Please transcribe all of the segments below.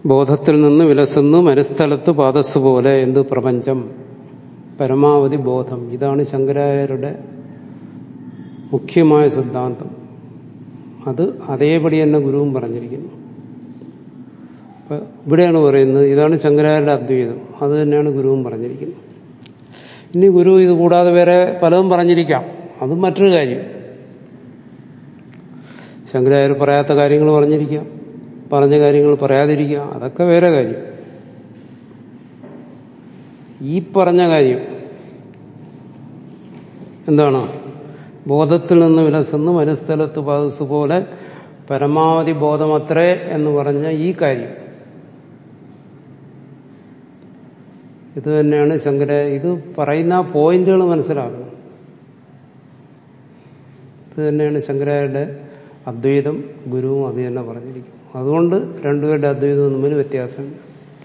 ബോധത്തിൽ നിന്ന് വിലസുന്നു മരുസ്ഥലത്ത് പാദസ് പോലെ എന്ത് പ്രപഞ്ചം പരമാവധി ബോധം ഇതാണ് ശങ്കരാചാര്യരുടെ മുഖ്യമായ സിദ്ധാന്തം അത് അതേപടി തന്നെ ഗുരുവും പറഞ്ഞിരിക്കുന്നു അപ്പൊ ഇവിടെയാണ് പറയുന്നത് ഇതാണ് ശങ്കരാചാര്യരുടെ അദ്വൈതം അത് തന്നെയാണ് ഗുരുവും പറഞ്ഞിരിക്കുന്നത് ഇനി ഗുരു ഇത് കൂടാതെ വേറെ പലതും പറഞ്ഞിരിക്കാം അതും മറ്റൊരു കാര്യം ശങ്കരാചാര്യ പറയാത്ത കാര്യങ്ങൾ പറഞ്ഞിരിക്കാം പറഞ്ഞ കാര്യങ്ങൾ പറയാതിരിക്കാം അതൊക്കെ വേറെ കാര്യം ഈ പറഞ്ഞ കാര്യം എന്താണ് ബോധത്തിൽ നിന്ന് വിലസുന്ന മനസ്ഥലത്ത് പാദസ് പോലെ പരമാവധി ബോധമത്രേ എന്ന് പറഞ്ഞ ഈ കാര്യം ഇത് തന്നെയാണ് ശങ്കര ഇത് പറയുന്ന പോയിന്റുകൾ മനസ്സിലാക്കണം ഇത് തന്നെയാണ് ശങ്കരാചാര്യരുടെ അദ്വൈതം ഗുരുവും അത് തന്നെ പറഞ്ഞിരിക്കും അതുകൊണ്ട് രണ്ടുപേരുടെ അദ്വൈതവും തമ്മിൽ വ്യത്യാസമുണ്ട്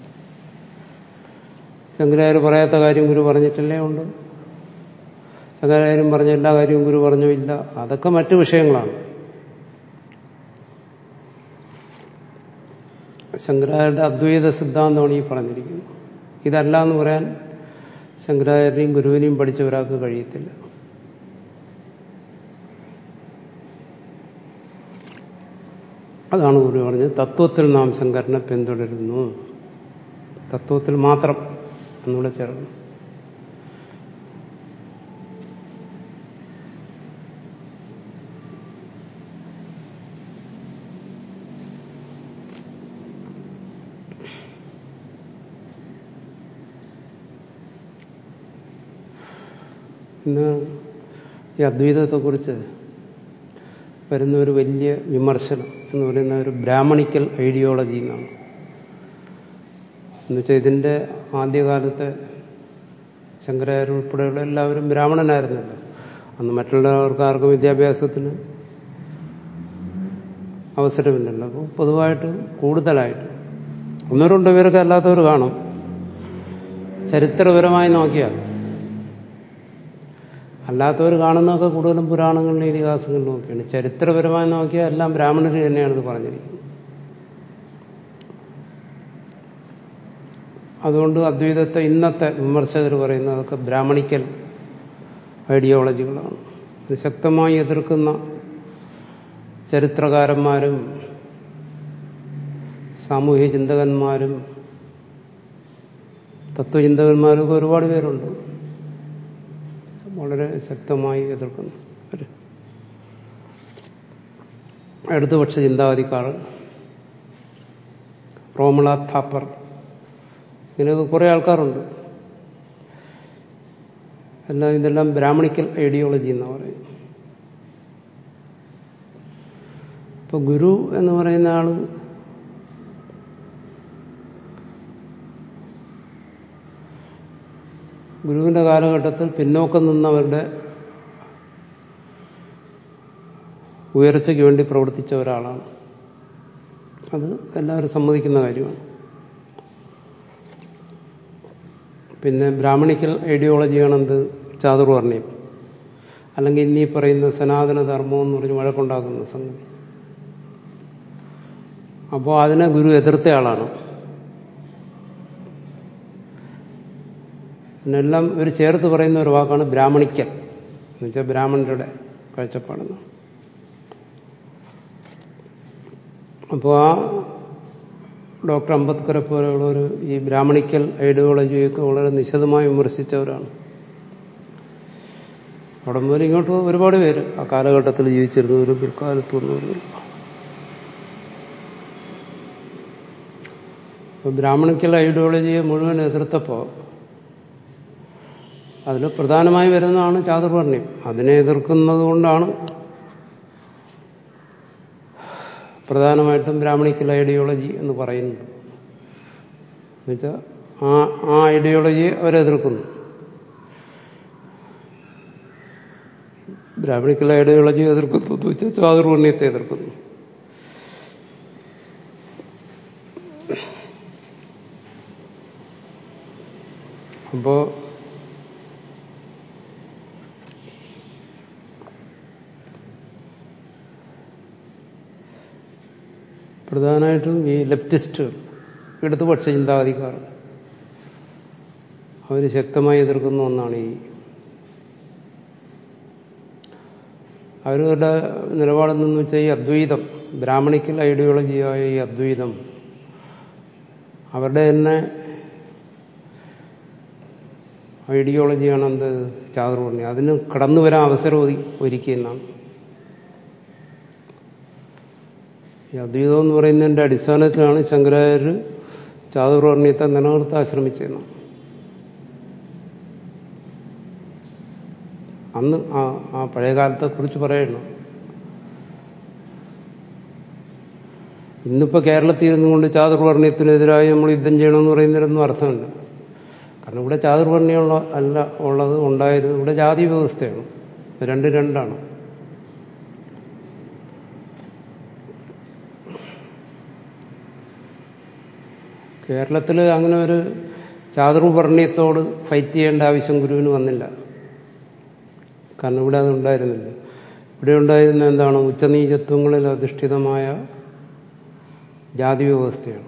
ശങ്കരാചാര്യ പറയാത്ത കാര്യം ഗുരു പറഞ്ഞിട്ടില്ലേ ഉണ്ട് ശങ്കരാചാര്യം പറഞ്ഞ എല്ലാ കാര്യവും ഗുരു പറഞ്ഞു ഇല്ല അതൊക്കെ മറ്റു വിഷയങ്ങളാണ് ശങ്കരാചാര്യരുടെ അദ്വൈത സിദ്ധാന്തമാണ് ഈ പറഞ്ഞിരിക്കുന്നത് ഇതല്ല എന്ന് പറയാൻ ശങ്കരാചാര്യനെയും ഗുരുവിനെയും പഠിച്ച ഒരാൾക്ക് കഴിയത്തില്ല അതാണ് ഗുരു പറഞ്ഞത് തത്വത്തിൽ നാം ശങ്കരനെ പിന്തുടരുന്നു തത്വത്തിൽ മാത്രം എന്നൂടെ ചേർന്നു ഇന്ന് ഈ അദ്വൈതത്തെക്കുറിച്ച് വരുന്ന ഒരു വലിയ വിമർശനം എന്ന് പറയുന്ന ഒരു ബ്രാഹ്മണിക്കൽ ഐഡിയോളജി എന്നാണ് എന്നുവെച്ചാൽ ഇതിൻ്റെ ആദ്യകാലത്തെ ശങ്കരാചാര്യ ഉൾപ്പെടെയുള്ള എല്ലാവരും ബ്രാഹ്മണനായിരുന്നല്ലോ അന്ന് മറ്റുള്ളവർക്ക് ആർക്കും വിദ്യാഭ്യാസത്തിന് അവസരമില്ലല്ലോ അപ്പോൾ പൊതുവായിട്ട് കൂടുതലായിട്ട് ഒന്നോ രണ്ടോ പേരൊക്കെ അല്ലാത്തവർ കാണും ചരിത്രപരമായി നോക്കിയാൽ അല്ലാത്തവർ കാണുന്നതൊക്കെ കൂടുതലും പുരാണങ്ങളിലും ഇതിഹാസങ്ങളിലും ഒക്കെയാണ് ചരിത്രപരമായി നോക്കിയാൽ എല്ലാം ബ്രാഹ്മണർ തന്നെയാണ് ഇത് പറഞ്ഞിരിക്കുന്നത് അതുകൊണ്ട് അദ്വൈതത്തെ ഇന്നത്തെ വിമർശകർ പറയുന്നത് അതൊക്കെ ബ്രാഹ്മണിക്കൽ ഐഡിയോളജികളാണ് ഇത് ശക്തമായി എതിർക്കുന്ന ചരിത്രകാരന്മാരും സാമൂഹ്യ ചിന്തകന്മാരും തത്വചിന്തകന്മാരും ഒക്കെ ഒരുപാട് പേരുണ്ട് വളരെ ശക്തമായി എതിർക്കുന്നു അടുത്തപക്ഷ ചിന്താഗതിക്കാർ റോമള താപ്പർ ഇങ്ങനെയൊക്കെ കുറേ ആൾക്കാരുണ്ട് എല്ലാം ഇതെല്ലാം ബ്രാഹ്മണിക്കൽ ഐഡിയോളജി എന്നാണ് പറയുന്നത് ഇപ്പൊ ഗുരു എന്ന് പറയുന്ന ആള് ഗുരുവിന്റെ കാലഘട്ടത്തിൽ പിന്നോക്കം നിന്നവരുടെ ഉയർച്ചയ്ക്ക് വേണ്ടി പ്രവർത്തിച്ച ഒരാളാണ് അത് എല്ലാവരും സമ്മതിക്കുന്ന കാര്യമാണ് പിന്നെ ബ്രാഹ്മണിക്കൽ ഐഡിയോളജിയാണ് എന്ത് ചാതുർവർണ്ണയം അല്ലെങ്കിൽ ഇന്നീ പറയുന്ന സനാതന ധർമ്മം എന്ന് പറഞ്ഞ് വഴക്കുണ്ടാക്കുന്ന സംഗതി അപ്പോൾ അതിനെ ഗുരു എതിർത്ത ആളാണ് എന്നെല്ലാം ഒരു ചേർത്ത് പറയുന്ന ഒരു വാക്കാണ് ബ്രാഹ്മണിക്കൽ എന്നുവെച്ചാൽ ബ്രാഹ്മണരുടെ കാഴ്ചപ്പാടെന്ന് അപ്പോൾ ആ ഡോക്ടർ അംബേദ്കറെ പോലെയുള്ളവർ ഈ ബ്രാഹ്മണിക്കൽ ഐഡിയോളജിയൊക്കെ വളരെ നിശിതമായി വിമർശിച്ചവരാണ് അവിടെ മുതൽ ഇങ്ങോട്ട് ഒരുപാട് പേര് ആ കാലഘട്ടത്തിൽ ജീവിച്ചിരുന്നവരും പിൽക്കാലത്ത് വന്നവരും അപ്പോൾ ബ്രാഹ്മണിക്കൽ ഐഡിയോളജിയെ മുഴുവൻ എതിർത്തപ്പോൾ അതിൽ പ്രധാനമായി വരുന്നതാണ് ചാതുർവർണ്ണ്യം അതിനെ എതിർക്കുന്നത് കൊണ്ടാണ് പ്രധാനമായിട്ടും ബ്രാഹ്മണിക്കൽ ഐഡിയോളജി എന്ന് പറയുന്നത് എന്നുവെച്ചാൽ ആ ആ ഐഡിയോളജിയെ അവരെതിർക്കുന്നു ബ്രാഹ്മണിക്കൽ ഐഡിയോളജി എതിർക്കുന്നു എന്ന് വെച്ചാൽ ചാതുർവർണ്ണയത്തെ എതിർക്കുന്നു അപ്പോ പ്രധാനമായിട്ടും ഈ ലെഫ്റ്റിസ്റ്റുകൾ ഇടതുപക്ഷ ചിന്താഗതിക്കാർ അവർ ശക്തമായി എതിർക്കുന്ന ഒന്നാണ് ഈ അവരുടെ നിലപാടെന്നു വെച്ചാൽ ഈ അദ്വൈതം ബ്രാഹ്മണിക്കൽ ഐഡിയോളജിയായ ഈ അദ്വൈതം അവരുടെ തന്നെ ഐഡിയോളജിയാണ് എന്ത് ചാതുർവർണ്ണി അതിന് കടന്നു വരാൻ അവസരം ഒരുക്കിയെന്നാണ് ഈ അദ്വൈതം എന്ന് പറയുന്നതിൻ്റെ അടിസ്ഥാനത്തിലാണ് ശങ്കരാചാര്യർ ചാതുർവർണ്ണയത്തെ നിലനിർത്താൻ ശ്രമിച്ചതെന്നാണ് അന്ന് ആ ആ പഴയ കാലത്തെക്കുറിച്ച് പറയണം ഇന്നിപ്പോൾ കേരളത്തിൽ ഇരുന്നുകൊണ്ട് ചാതുർവർണ്ണയത്തിനെതിരായി നമ്മൾ യുദ്ധം ചെയ്യണമെന്ന് പറയുന്നതിനൊന്നും അർത്ഥമില്ല കാരണം ഇവിടെ ചാതുർവർണ്ണയുള്ള അല്ല ഉള്ളത് ഉണ്ടായത് ഇവിടെ ജാതി വ്യവസ്ഥയാണ് രണ്ട് രണ്ടാണ് കേരളത്തിൽ അങ്ങനെ ഒരു ചാതുർവർണ്ണയത്തോട് ഫൈറ്റ് ചെയ്യേണ്ട ആവശ്യം ഗുരുവിന് വന്നില്ല കാരണം ഇവിടെ അത് ഉണ്ടായിരുന്നില്ല ഇവിടെ ഉണ്ടായിരുന്ന എന്താണ് ഉച്ചനീചത്വങ്ങളിൽ അധിഷ്ഠിതമായ ജാതി വ്യവസ്ഥയാണ്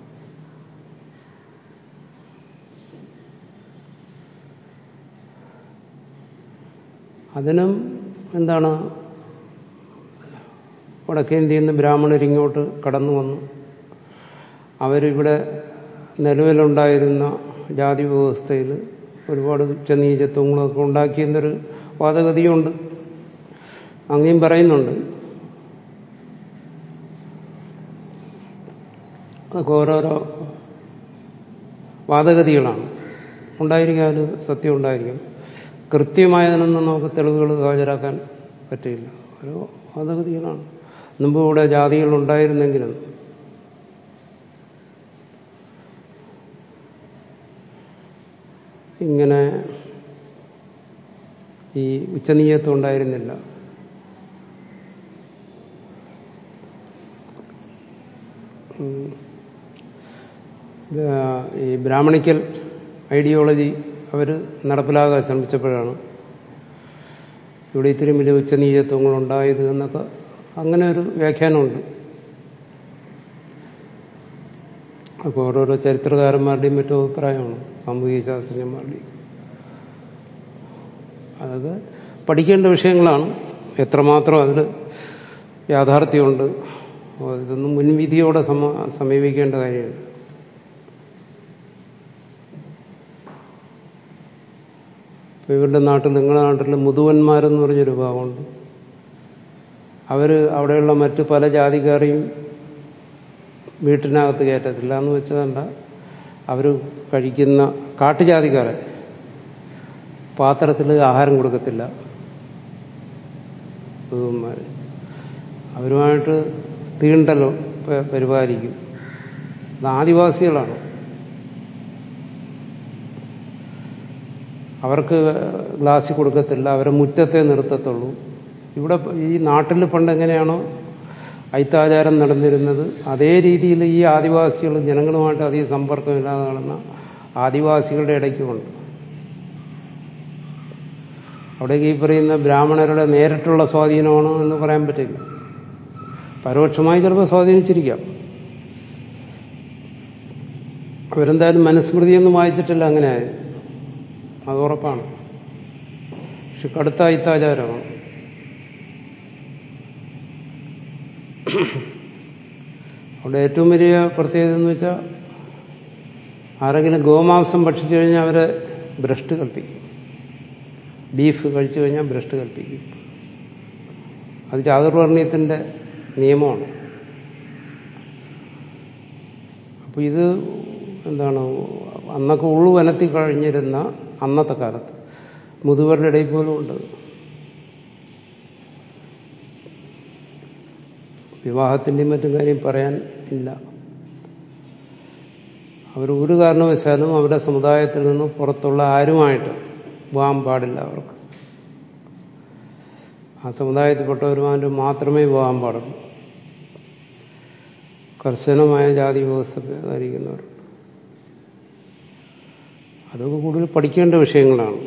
അതിനും എന്താണ് വടക്കേന്ത്യയിൽ നിന്ന് ബ്രാഹ്മണരിങ്ങോട്ട് കടന്നു വന്നു അവരിവിടെ നിലവിലുണ്ടായിരുന്ന ജാതി വ്യവസ്ഥയിൽ ഒരുപാട് ഉച്ചനീചത്വങ്ങളൊക്കെ ഉണ്ടാക്കിയെന്നൊരു വാദഗതിയുണ്ട് അങ്ങനെയും പറയുന്നുണ്ട് അതൊക്കെ ഓരോരോ വാദഗതികളാണ് ഉണ്ടായിരിക്കാം അത് സത്യം ഉണ്ടായിരിക്കും കൃത്യമായതിനൊന്നും നമുക്ക് തെളിവുകൾ ഹാജരാക്കാൻ പറ്റില്ല ഓരോ വാദഗതികളാണ് മുമ്പ് ഇവിടെ ജാതികൾ ഉണ്ടായിരുന്നെങ്കിലും ഇങ്ങനെ ഈ ഉച്ചനീയത്വം ഉണ്ടായിരുന്നില്ല ഈ ബ്രാഹ്മണിക്കൽ ഐഡിയോളജി അവർ നടപ്പിലാകാൻ ശ്രമിച്ചപ്പോഴാണ് ഇവിടെ ഇത്രയും വലിയ ഉച്ചനീചത്വങ്ങൾ ഉണ്ടായത് എന്നൊക്കെ അങ്ങനെ ഒരു വ്യാഖ്യാനമുണ്ട് അപ്പോൾ ഓരോരോ ചരിത്രകാരന്മാരുടെയും മറ്റും അഭിപ്രായമാണ് സാമൂഹിക ശാസ്ത്രജ്ഞന്മാരുടെയും അതൊക്കെ പഠിക്കേണ്ട വിഷയങ്ങളാണ് എത്രമാത്രം അതിൽ യാഥാർത്ഥ്യമുണ്ട് ഇതൊന്നും മുൻവിധിയോടെ സമ സമീപിക്കേണ്ട കാര്യമാണ് ഇപ്പം ഇവരുടെ നാട്ടിൽ നിങ്ങളുടെ നാട്ടിൽ മുതുവന്മാരെന്ന് പറഞ്ഞൊരു ഭാഗമുണ്ട് അവർ അവിടെയുള്ള മറ്റ് പല ജാതിക്കാരെയും വീട്ടിനകത്ത് കയറ്റത്തില്ല എന്ന് വെച്ചതല്ല അവർ കഴിക്കുന്ന കാട്ടുജാതിക്കാരെ പാത്രത്തിൽ ആഹാരം കൊടുക്കത്തില്ല മുതുവന്മാർ അവരുമായിട്ട് തീണ്ടലോ പരിപാലിക്കും അത് ആദിവാസികളാണ് അവർക്ക് ഗ്ലാസ് കൊടുക്കത്തില്ല അവരെ മുറ്റത്തെ നിർത്തത്തുള്ളൂ ഇവിടെ ഈ നാട്ടിൽ പണ്ട് എങ്ങനെയാണോ ഐത്താചാരം നടന്നിരുന്നത് അതേ രീതിയിൽ ഈ ആദിവാസികൾ ജനങ്ങളുമായിട്ട് അധികം സമ്പർക്കമില്ലാതെ നടന്ന ആദിവാസികളുടെ ഇടയ്ക്കുമുണ്ട് അവിടേക്ക് ഈ പറയുന്ന ബ്രാഹ്മണരുടെ നേരിട്ടുള്ള സ്വാധീനമാണോ എന്ന് പറയാൻ പറ്റില്ല പരോക്ഷമായി ചിലപ്പോൾ സ്വാധീനിച്ചിരിക്കാം അവരെന്തായാലും മനുസ്മൃതിയൊന്നും വായിച്ചിട്ടില്ല അങ്ങനെ ആയത് അത് ഉറപ്പാണ് പക്ഷെ കടുത്ത ഐത്താചാരമാണ് അവിടെ ഏറ്റവും വലിയ പ്രത്യേകത എന്ന് വെച്ചാൽ ആരെങ്കിലും ഗോമാംസം ഭക്ഷിച്ചു കഴിഞ്ഞാൽ അവരെ ഭ്രഷ്ട് കൽപ്പിക്കും ബീഫ് കഴിച്ചു കഴിഞ്ഞാൽ ഭ്രഷ്ട് കൽപ്പിക്കും അത് ചാതുർവർണ്ണയത്തിൻ്റെ നിയമമാണ് അപ്പോൾ ഇത് എന്താണ് അന്നൊക്കെ ഉള്ളു വനത്തിൽ കഴിഞ്ഞിരുന്ന അന്നത്തെ കാലത്ത് മുതുവരുടെ ഇടയിൽ പോലും ഉണ്ട് വിവാഹത്തിൻ്റെയും മറ്റും കാര്യം പറയാൻ ഇല്ല അവർ ഒരു കാരണവശാലും അവരുടെ സമുദായത്തിൽ നിന്ന് പുറത്തുള്ള ആരുമായിട്ട് പോകാൻ പാടില്ല അവർക്ക് ആ സമുദായത്തിൽപ്പെട്ടവരുമായിട്ട് മാത്രമേ പോകാൻ പാടുള്ളൂ കർശനമായ ജാതി വ്യവസ്ഥ അതൊക്കെ കൂടുതൽ പഠിക്കേണ്ട വിഷയങ്ങളാണ്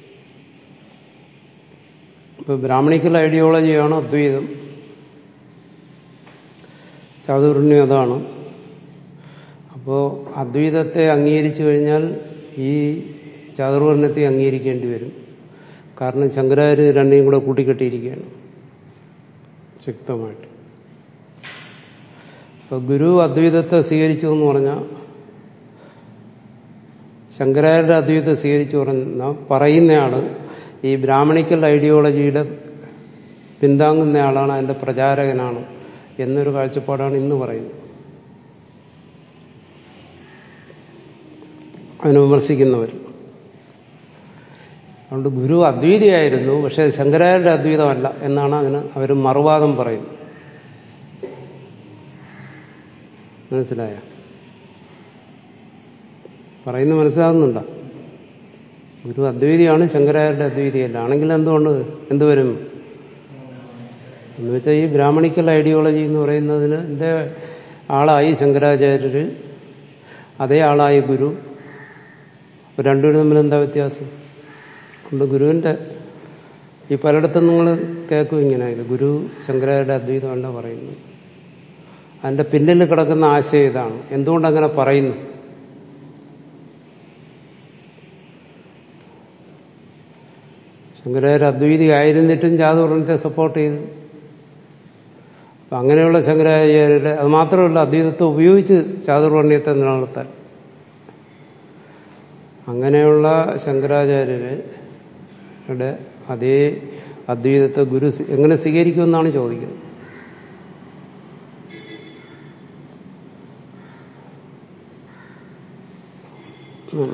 ഇപ്പൊ ബ്രാഹ്മണിക്കൽ ഐഡിയോളജിയാണ് അദ്വൈതം ചാതുർണ്യം അതാണ് അപ്പോൾ അദ്വൈതത്തെ അംഗീകരിച്ചു കഴിഞ്ഞാൽ ഈ ചാതുർവർണ്ണത്തെ അംഗീകരിക്കേണ്ടി വരും കാരണം ശങ്കരാചാര്യ രണ്ടിനും കൂടെ കൂട്ടിക്കെട്ടിയിരിക്കുകയാണ് ശക്തമായിട്ട് അപ്പൊ ഗുരു അദ്വൈതത്തെ സ്വീകരിച്ചു എന്ന് പറഞ്ഞാൽ ശങ്കരാചാര്യ അദ്വൈതത്തെ സ്വീകരിച്ചു പറഞ്ഞാൽ പറയുന്നയാള് ഈ ബ്രാഹ്മണിക്കൽ ഐഡിയോളജിയുടെ പിന്താങ്ങുന്നയാളാണ് അതിന്റെ പ്രചാരകനാണ് എന്നൊരു കാഴ്ചപ്പാടാണ് ഇന്ന് പറയുന്നത് അതിനെ വിമർശിക്കുന്നവർ അതുകൊണ്ട് ഗുരു അദ്വൈതിയായിരുന്നു പക്ഷേ ശങ്കരാചാര്യ അദ്വൈതമല്ല എന്നാണ് അതിന് അവർ മറുവാദം പറയുന്നത് മനസ്സിലായ പറയുന്നത് മനസ്സിലാകുന്നുണ്ടോ ഗുരു അദ്വൈതിയാണ് ശങ്കരാചാര്യ അദ്വൈതിയല്ല ആണെങ്കിൽ എന്തുകൊണ്ട് എന്തുവരും എന്ന് വെച്ചാൽ ഈ ബ്രാഹ്മണിക്കൽ ഐഡിയോളജി എന്ന് പറയുന്നതിന് എൻ്റെ ആളായി ശങ്കരാചാര്യര് അതേ ആളായി ഗുരു അപ്പൊ രണ്ടുപേരും തമ്മിൽ എന്താ വ്യത്യാസം അതുകൊണ്ട് ഗുരുവിൻ്റെ ഈ പലയിടത്തും നിങ്ങൾ കേൾക്കും ഇങ്ങനെ ഇത് ഗുരു ശങ്കരാചാര്യ അദ്വൈതമല്ല പറയുന്നു അതിൻ്റെ പിന്നിൽ കിടക്കുന്ന ആശയം ഇതാണ് എന്തുകൊണ്ടങ്ങനെ പറയുന്നു ശങ്കരാചാര്യ അദ്വൈതി ആയിരുന്നിട്ടും ജാതവർണ്ണത്തെ സപ്പോർട്ട് ചെയ്തു അപ്പം അങ്ങനെയുള്ള ശങ്കരാചാര്യരുടെ അത് മാത്രമല്ല അദ്വൈതത്തെ ഉപയോഗിച്ച് ചാതുർവർണ്ണയത്തെ നിലനിർത്താൻ അങ്ങനെയുള്ള ശങ്കരാചാര്യരുടെ അതേ അദ്വൈതത്തെ ഗുരു എങ്ങനെ സ്വീകരിക്കുമെന്നാണ് ചോദിക്കുന്നത് ഉം.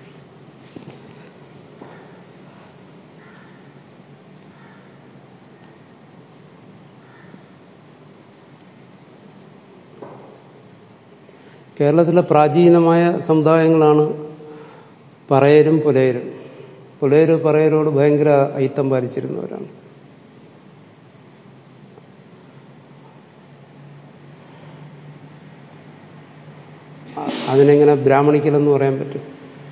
കേരളത്തിലെ പ്രാചീനമായ സമുദായങ്ങളാണ് പറയരും പുലയരും പുലയര് പറയരോട് ഭയങ്കര ഐത്തം പാലിച്ചിരുന്നവരാണ് അതിനെങ്ങനെ ബ്രാഹ്മണിക്കലെന്ന് പറയാൻ പറ്റും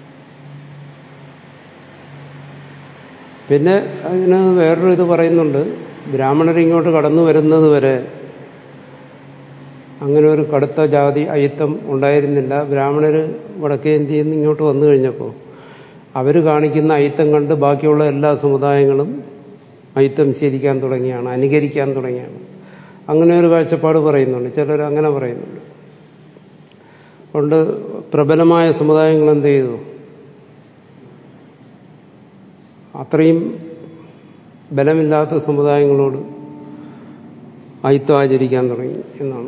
പിന്നെ അതിന് വേറൊരു ഇത് പറയുന്നുണ്ട് ബ്രാഹ്മണർ ഇങ്ങോട്ട് കടന്നു വരുന്നത് വരെ അങ്ങനെ ഒരു കടുത്ത ജാതി അയിത്തം ഉണ്ടായിരുന്നില്ല ബ്രാഹ്മണർ വടക്കേ ഇന്ത്യയിൽ നിന്ന് ഇങ്ങോട്ട് വന്നു കഴിഞ്ഞപ്പോൾ അവർ കാണിക്കുന്ന അയിത്തം കണ്ട് ബാക്കിയുള്ള എല്ലാ സമുദായങ്ങളും അയിത്തം ശീലിക്കാൻ തുടങ്ങിയാണ് അനുകരിക്കാൻ തുടങ്ങിയാണ് അങ്ങനെ ഒരു കാഴ്ചപ്പാട് പറയുന്നുണ്ട് ചിലർ അങ്ങനെ പറയുന്നുണ്ട് അതുകൊണ്ട് പ്രബലമായ സമുദായങ്ങൾ എന്ത് ചെയ്തു അത്രയും ബലമില്ലാത്ത സമുദായങ്ങളോട് അയിത്തം ആചരിക്കാൻ തുടങ്ങി എന്നാണ്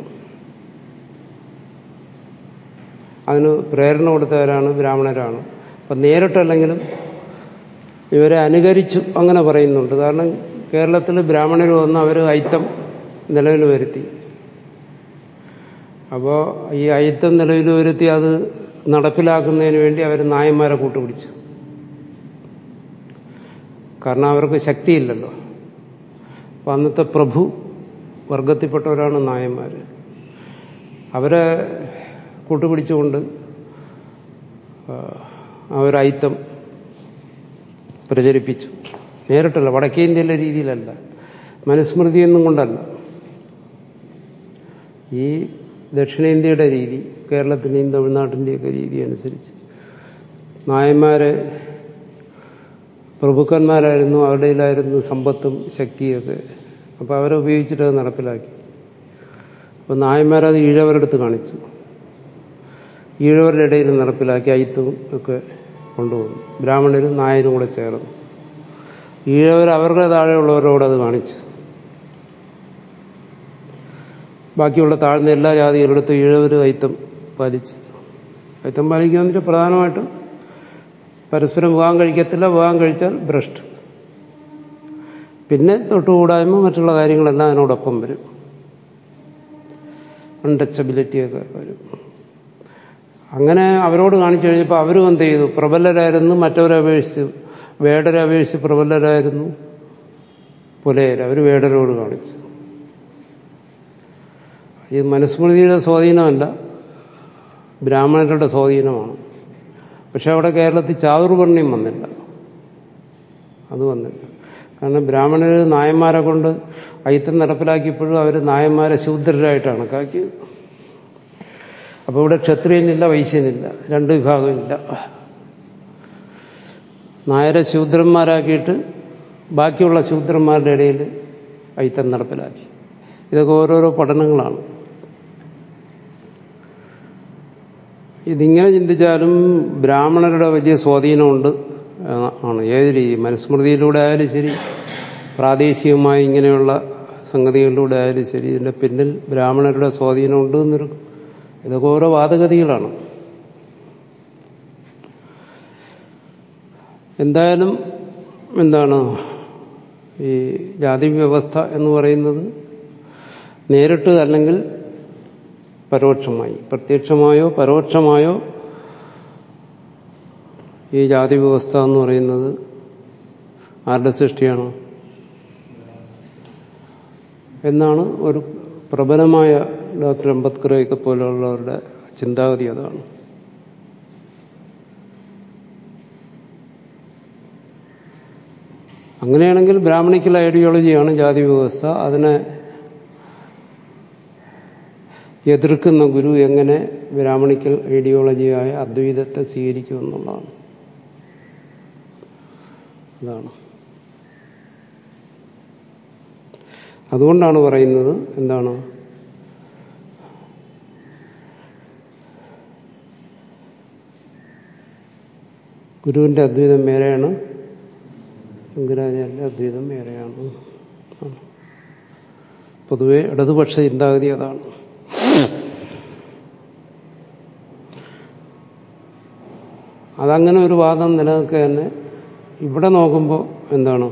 അതിന് പ്രേരണ കൊടുത്തവരാണ് ബ്രാഹ്മണരാണ് അപ്പം നേരിട്ടല്ലെങ്കിലും ഇവരെ അനുകരിച്ചു അങ്ങനെ പറയുന്നുണ്ട് കാരണം കേരളത്തിൽ ബ്രാഹ്മണർ വന്ന് അവർ അയിത്തം നിലവിൽ വരുത്തി അപ്പോൾ ഈ അയിത്തം നിലവിൽ വരുത്തി അത് നടപ്പിലാക്കുന്നതിന് വേണ്ടി അവർ നായന്മാരെ കൂട്ടുപിടിച്ചു കാരണം അവർക്ക് ശക്തിയില്ലല്ലോ അപ്പം അന്നത്തെ പ്രഭു വർഗത്തിൽപ്പെട്ടവരാണ് നായന്മാർ അവരെ കൂട്ടുപിടിച്ചുകൊണ്ട് അവരയിത്തം പ്രചരിപ്പിച്ചു നേരിട്ടല്ല വടക്കേ ഇന്ത്യയിലെ രീതിയിലല്ല മനുസ്മൃതിയൊന്നും കൊണ്ടല്ല ഈ ദക്ഷിണേന്ത്യയുടെ രീതി കേരളത്തിൻ്റെയും തമിഴ്നാട്ടിൻ്റെയൊക്കെ രീതി അനുസരിച്ച് നായന്മാരെ പ്രഭുക്കന്മാരായിരുന്നു അവരുടെയിലായിരുന്നു സമ്പത്തും ശക്തിയൊക്കെ അപ്പോൾ അവരെ ഉപയോഗിച്ചിട്ട് അത് നടപ്പിലാക്കി അപ്പോൾ നായന്മാരത് ഈഴവരെടുത്ത് കാണിച്ചു ഈഴവരുടെ ഇടയിൽ നടപ്പിലാക്കി അയിത്തവും ഒക്കെ കൊണ്ടുപോകുന്നു ബ്രാഹ്മണരും നായരും കൂടെ ചേർന്നു ഈഴവർ അവരുടെ താഴെയുള്ളവരോട് അത് കാണിച്ചു ബാക്കിയുള്ള താഴ്ന്ന എല്ലാ ജാതികളെടുത്ത് ഈഴവർ അയിത്തം പാലിച്ചു അയിത്തം പാലിക്കുക എന്നിട്ട് പ്രധാനമായിട്ടും പരസ്പരം വിവാഹം കഴിക്കത്തില്ല വിവാഹം കഴിച്ചാൽ ഭ്രഷ്ട് പിന്നെ തൊട്ടുകൂടായ്മ മറ്റുള്ള കാര്യങ്ങളെല്ലാം അതിനോടൊപ്പം വരും അൺടച്ചബിലിറ്റിയൊക്കെ വരും അങ്ങനെ അവരോട് കാണിച്ചു കഴിഞ്ഞപ്പോൾ അവരും എന്ത് ചെയ്തു പ്രബലരായിരുന്നു മറ്റവരെ അപേക്ഷിച്ച് വേടരെ അപേക്ഷിച്ച് പ്രബലരായിരുന്നു പുലയർ അവർ വേടരോട് കാണിച്ചു ഈ മനുസ്മൃതിയുടെ സ്വാധീനമല്ല ബ്രാഹ്മണരുടെ സ്വാധീനമാണ് പക്ഷെ അവിടെ കേരളത്തിൽ ചാതുർവർണ്ണ്യം വന്നില്ല അത് വന്നില്ല കാരണം ബ്രാഹ്മണർ നായന്മാരെ കൊണ്ട് അയിത്തം നടപ്പിലാക്കിയപ്പോഴും അവർ നായന്മാരെ ശൂദ്രരായിട്ട് കണക്കാക്കിയത് അപ്പോൾ ഇവിടെ ക്ഷത്രിയനില്ല വൈശ്യനില്ല രണ്ട് വിഭാഗമില്ല നായരെ ശൂദ്രന്മാരാക്കിയിട്ട് ബാക്കിയുള്ള ശൂദ്രന്മാരുടെ ഇടയിൽ ഐത്തം നടപ്പിലാക്കി ഇതൊക്കെ ഓരോരോ പഠനങ്ങളാണ് ഇതിങ്ങനെ ചിന്തിച്ചാലും ബ്രാഹ്മണരുടെ വലിയ സ്വാധീനമുണ്ട് ആണ് ഏത് രീതി മനുസ്മൃതിയിലൂടെ ആയാലും ശരി പ്രാദേശികമായി ഇങ്ങനെയുള്ള സംഗതികളിലൂടെ ആയാലും ശരി ഇതിൻ്റെ പിന്നിൽ ബ്രാഹ്മണരുടെ സ്വാധീനമുണ്ട് എന്നൊരു ഇതൊക്കെ ഓരോ വാദഗതികളാണ് എന്തായാലും എന്താണ് ഈ ജാതി വ്യവസ്ഥ എന്ന് പറയുന്നത് നേരിട്ട് അല്ലെങ്കിൽ പരോക്ഷമായി പ്രത്യക്ഷമായോ പരോക്ഷമായോ ഈ ജാതി വ്യവസ്ഥ എന്ന് പറയുന്നത് ആരുടെ സൃഷ്ടിയാണോ എന്നാണ് ഒരു പ്രബലമായ ഡോക്ടർ അംബേദ്കറെയൊക്കെ പോലെയുള്ളവരുടെ ചിന്താഗതി അതാണ് അങ്ങനെയാണെങ്കിൽ ബ്രാഹ്മണിക്കൽ ഐഡിയോളജിയാണ് ജാതി വ്യവസ്ഥ അതിനെ എതിർക്കുന്ന ഗുരു എങ്ങനെ ബ്രാഹ്മണിക്കൽ ഐഡിയോളജിയായ അദ്വൈതത്തെ സ്വീകരിക്കും എന്നുള്ളതാണ് അതാണ് അതുകൊണ്ടാണ് പറയുന്നത് എന്താണ് ഗുരുവിന്റെ അദ്വൈതം വേറെയാണ് ശങ്കരാചാര്യ അദ്വൈതം വേറെയാണ് പൊതുവെ ഇടതുപക്ഷ ചിന്താഗതി അതാണ് അതങ്ങനെ ഒരു വാദം നിലനിൽക്കുക തന്നെ ഇവിടെ നോക്കുമ്പോൾ എന്താണ്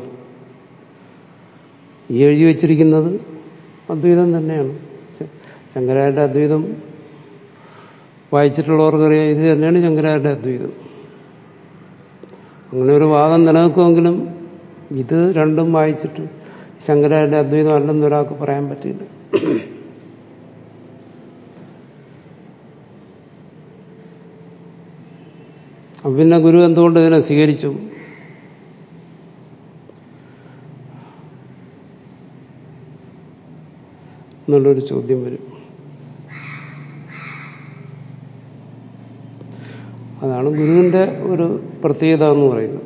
ഈ എഴുതി വച്ചിരിക്കുന്നത് അദ്വൈതം തന്നെയാണ് ശങ്കരാചാര്യ അദ്വൈതം വായിച്ചിട്ടുള്ളവർക്കറിയാം ഇത് തന്നെയാണ് ശങ്കരാചാര്യ അദ്വൈതം അങ്ങനെ ഒരു വാദം നിലനിൽക്കുമെങ്കിലും ഇത് രണ്ടും വായിച്ചിട്ട് ശങ്കരാചാര്യ അദ്വൈതം അല്ലെന്ന് ഒരാൾക്ക് പറയാൻ പറ്റില്ല അപ്പൊ പിന്നെ ഗുരു എന്തുകൊണ്ട് ഇതിനെ സ്വീകരിച്ചു എന്നുള്ളൊരു ചോദ്യം വരും അതാണ് ഗുരുവിന്റെ ഒരു പ്രത്യേകത എന്ന് പറയുന്നത്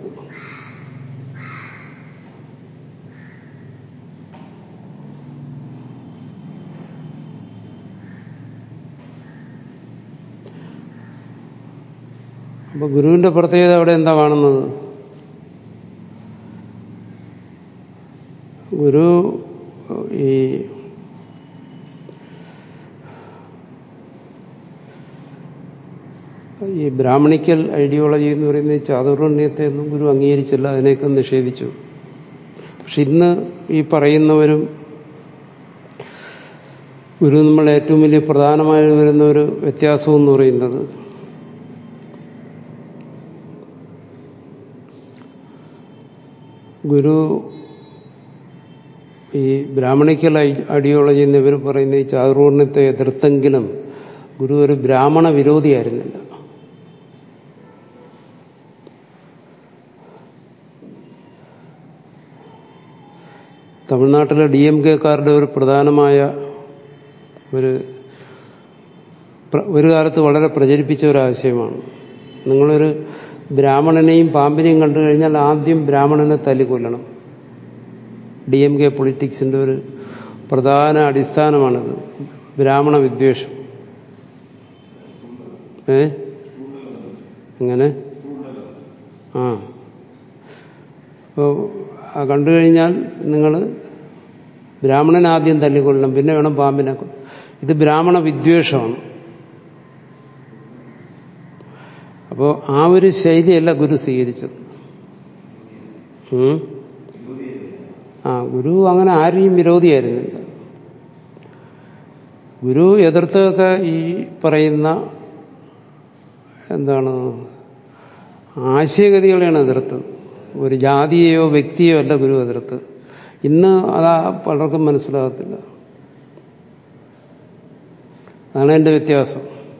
അപ്പൊ ഗുരുവിന്റെ പ്രത്യേകത അവിടെ എന്താ കാണുന്നത് ഗുരു ഈ ഈ ബ്രാഹ്മണിക്കൽ ഐഡിയോളജി എന്ന് പറയുന്ന ചാതുർണ്യത്തെ ഒന്നും ഗുരു അംഗീകരിച്ചില്ല അതിനെയൊക്കെ നിഷേധിച്ചു പക്ഷെ ഇന്ന് ഈ പറയുന്നവരും ഗുരു നമ്മൾ ഏറ്റവും വലിയ പ്രധാനമായി വരുന്ന ഒരു വ്യത്യാസം എന്ന് പറയുന്നത് ഗുരു ഈ ബ്രാഹ്മണിക്കൽ ഐഡിയോളജി എന്നിവർ പറയുന്ന ഈ ചാതുർണ്യത്തെ എതിർത്തെങ്കിലും ഗുരു ഒരു ബ്രാഹ്മണ വിരോധിയായിരുന്നില്ല തമിഴ്നാട്ടിലെ ഡി എം കെക്കാരുടെ ഒരു പ്രധാനമായ ഒരു ഒരു കാലത്ത് വളരെ പ്രചരിപ്പിച്ച ഒരു ആശയമാണ് നിങ്ങളൊരു ബ്രാഹ്മണനെയും പാമ്പിനെയും കണ്ടു കഴിഞ്ഞാൽ ആദ്യം ബ്രാഹ്മണനെ തല്ലിക്കൊല്ലണം ഡി എം കെ പൊളിറ്റിക്സിന്റെ ഒരു പ്രധാന അടിസ്ഥാനമാണിത് ബ്രാഹ്മണ വിദ്വേഷം ഏ എങ്ങനെ ആ അപ്പോൾ കണ്ടു കഴിഞ്ഞാൽ നിങ്ങൾ ബ്രാഹ്മണൻ ആദ്യം തല്ലിക്കൊള്ളണം പിന്നെ വേണം പാമ്പിനെ ഇത് ബ്രാഹ്മണ വിദ്വേഷമാണ് അപ്പോൾ ആ ഒരു ശൈലിയല്ല ഗുരു സ്വീകരിച്ചത് ആ ഗുരു അങ്ങനെ ആരെയും വിരോധിയായിരുന്നില്ല ഗുരു എതിർത്തൊക്കെ ഈ പറയുന്ന എന്താണ് ആശയഗതികളെയാണ് എതിർത്ത് ഒരു ജാതിയെയോ വ്യക്തിയോ അല്ല ഗുരു എതിർത്ത് ഇന്ന് അതാ പലർക്കും മനസ്സിലാകത്തില്ല അതാണ് എൻ്റെ വ്യത്യാസം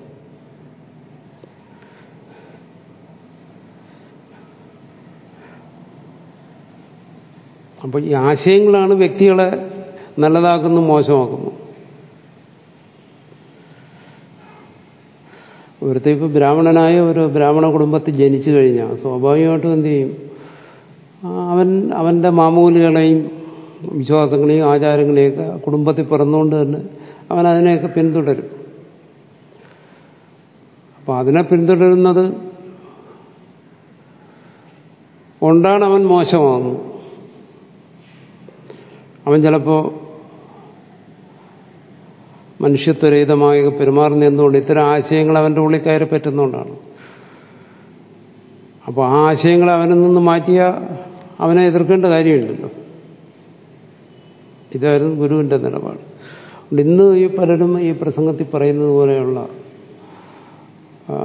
അപ്പോൾ ഈ ആശയങ്ങളാണ് വ്യക്തികളെ നല്ലതാക്കുന്നു മോശമാക്കുന്നു ഒരുത്ത ഇപ്പൊ ബ്രാഹ്മണനായ ഒരു ബ്രാഹ്മണ കുടുംബത്തിൽ ജനിച്ചു കഴിഞ്ഞാൽ സ്വാഭാവികമായിട്ടും എന്ത് ചെയ്യും ആ, അവൻ അവന്റെ മാമൂലുകളെയും വിശ്വാസങ്ങളെയും ആചാരങ്ങളെയൊക്കെ കുടുംബത്തിൽ പിറന്നുകൊണ്ട് തന്നെ അവൻ അതിനെയൊക്കെ പിന്തുടരും അപ്പൊ അതിനെ പിന്തുടരുന്നത് കൊണ്ടാണ് അവൻ മോശമാകുന്നത് അവൻ ചിലപ്പോ മനുഷ്യത്വരഹിതമായി പെരുമാറുന്ന എന്തുകൊണ്ട് ഇത്തരം ആശയങ്ങൾ അവന്റെ ഉള്ളിൽ കയറി പറ്റുന്നതുകൊണ്ടാണ് അപ്പോൾ ആ ആശയങ്ങൾ അവനിൽ നിന്ന് മാറ്റിയ അവനെ എതിർക്കേണ്ട കാര്യമില്ലല്ലോ ഇതായിരുന്നു ഗുരുവിന്റെ നിലപാട് അതുകൊണ്ട് ഇന്ന് ഈ പലരും ഈ പ്രസംഗത്തിൽ പറയുന്നത് പോലെയുള്ള ആ,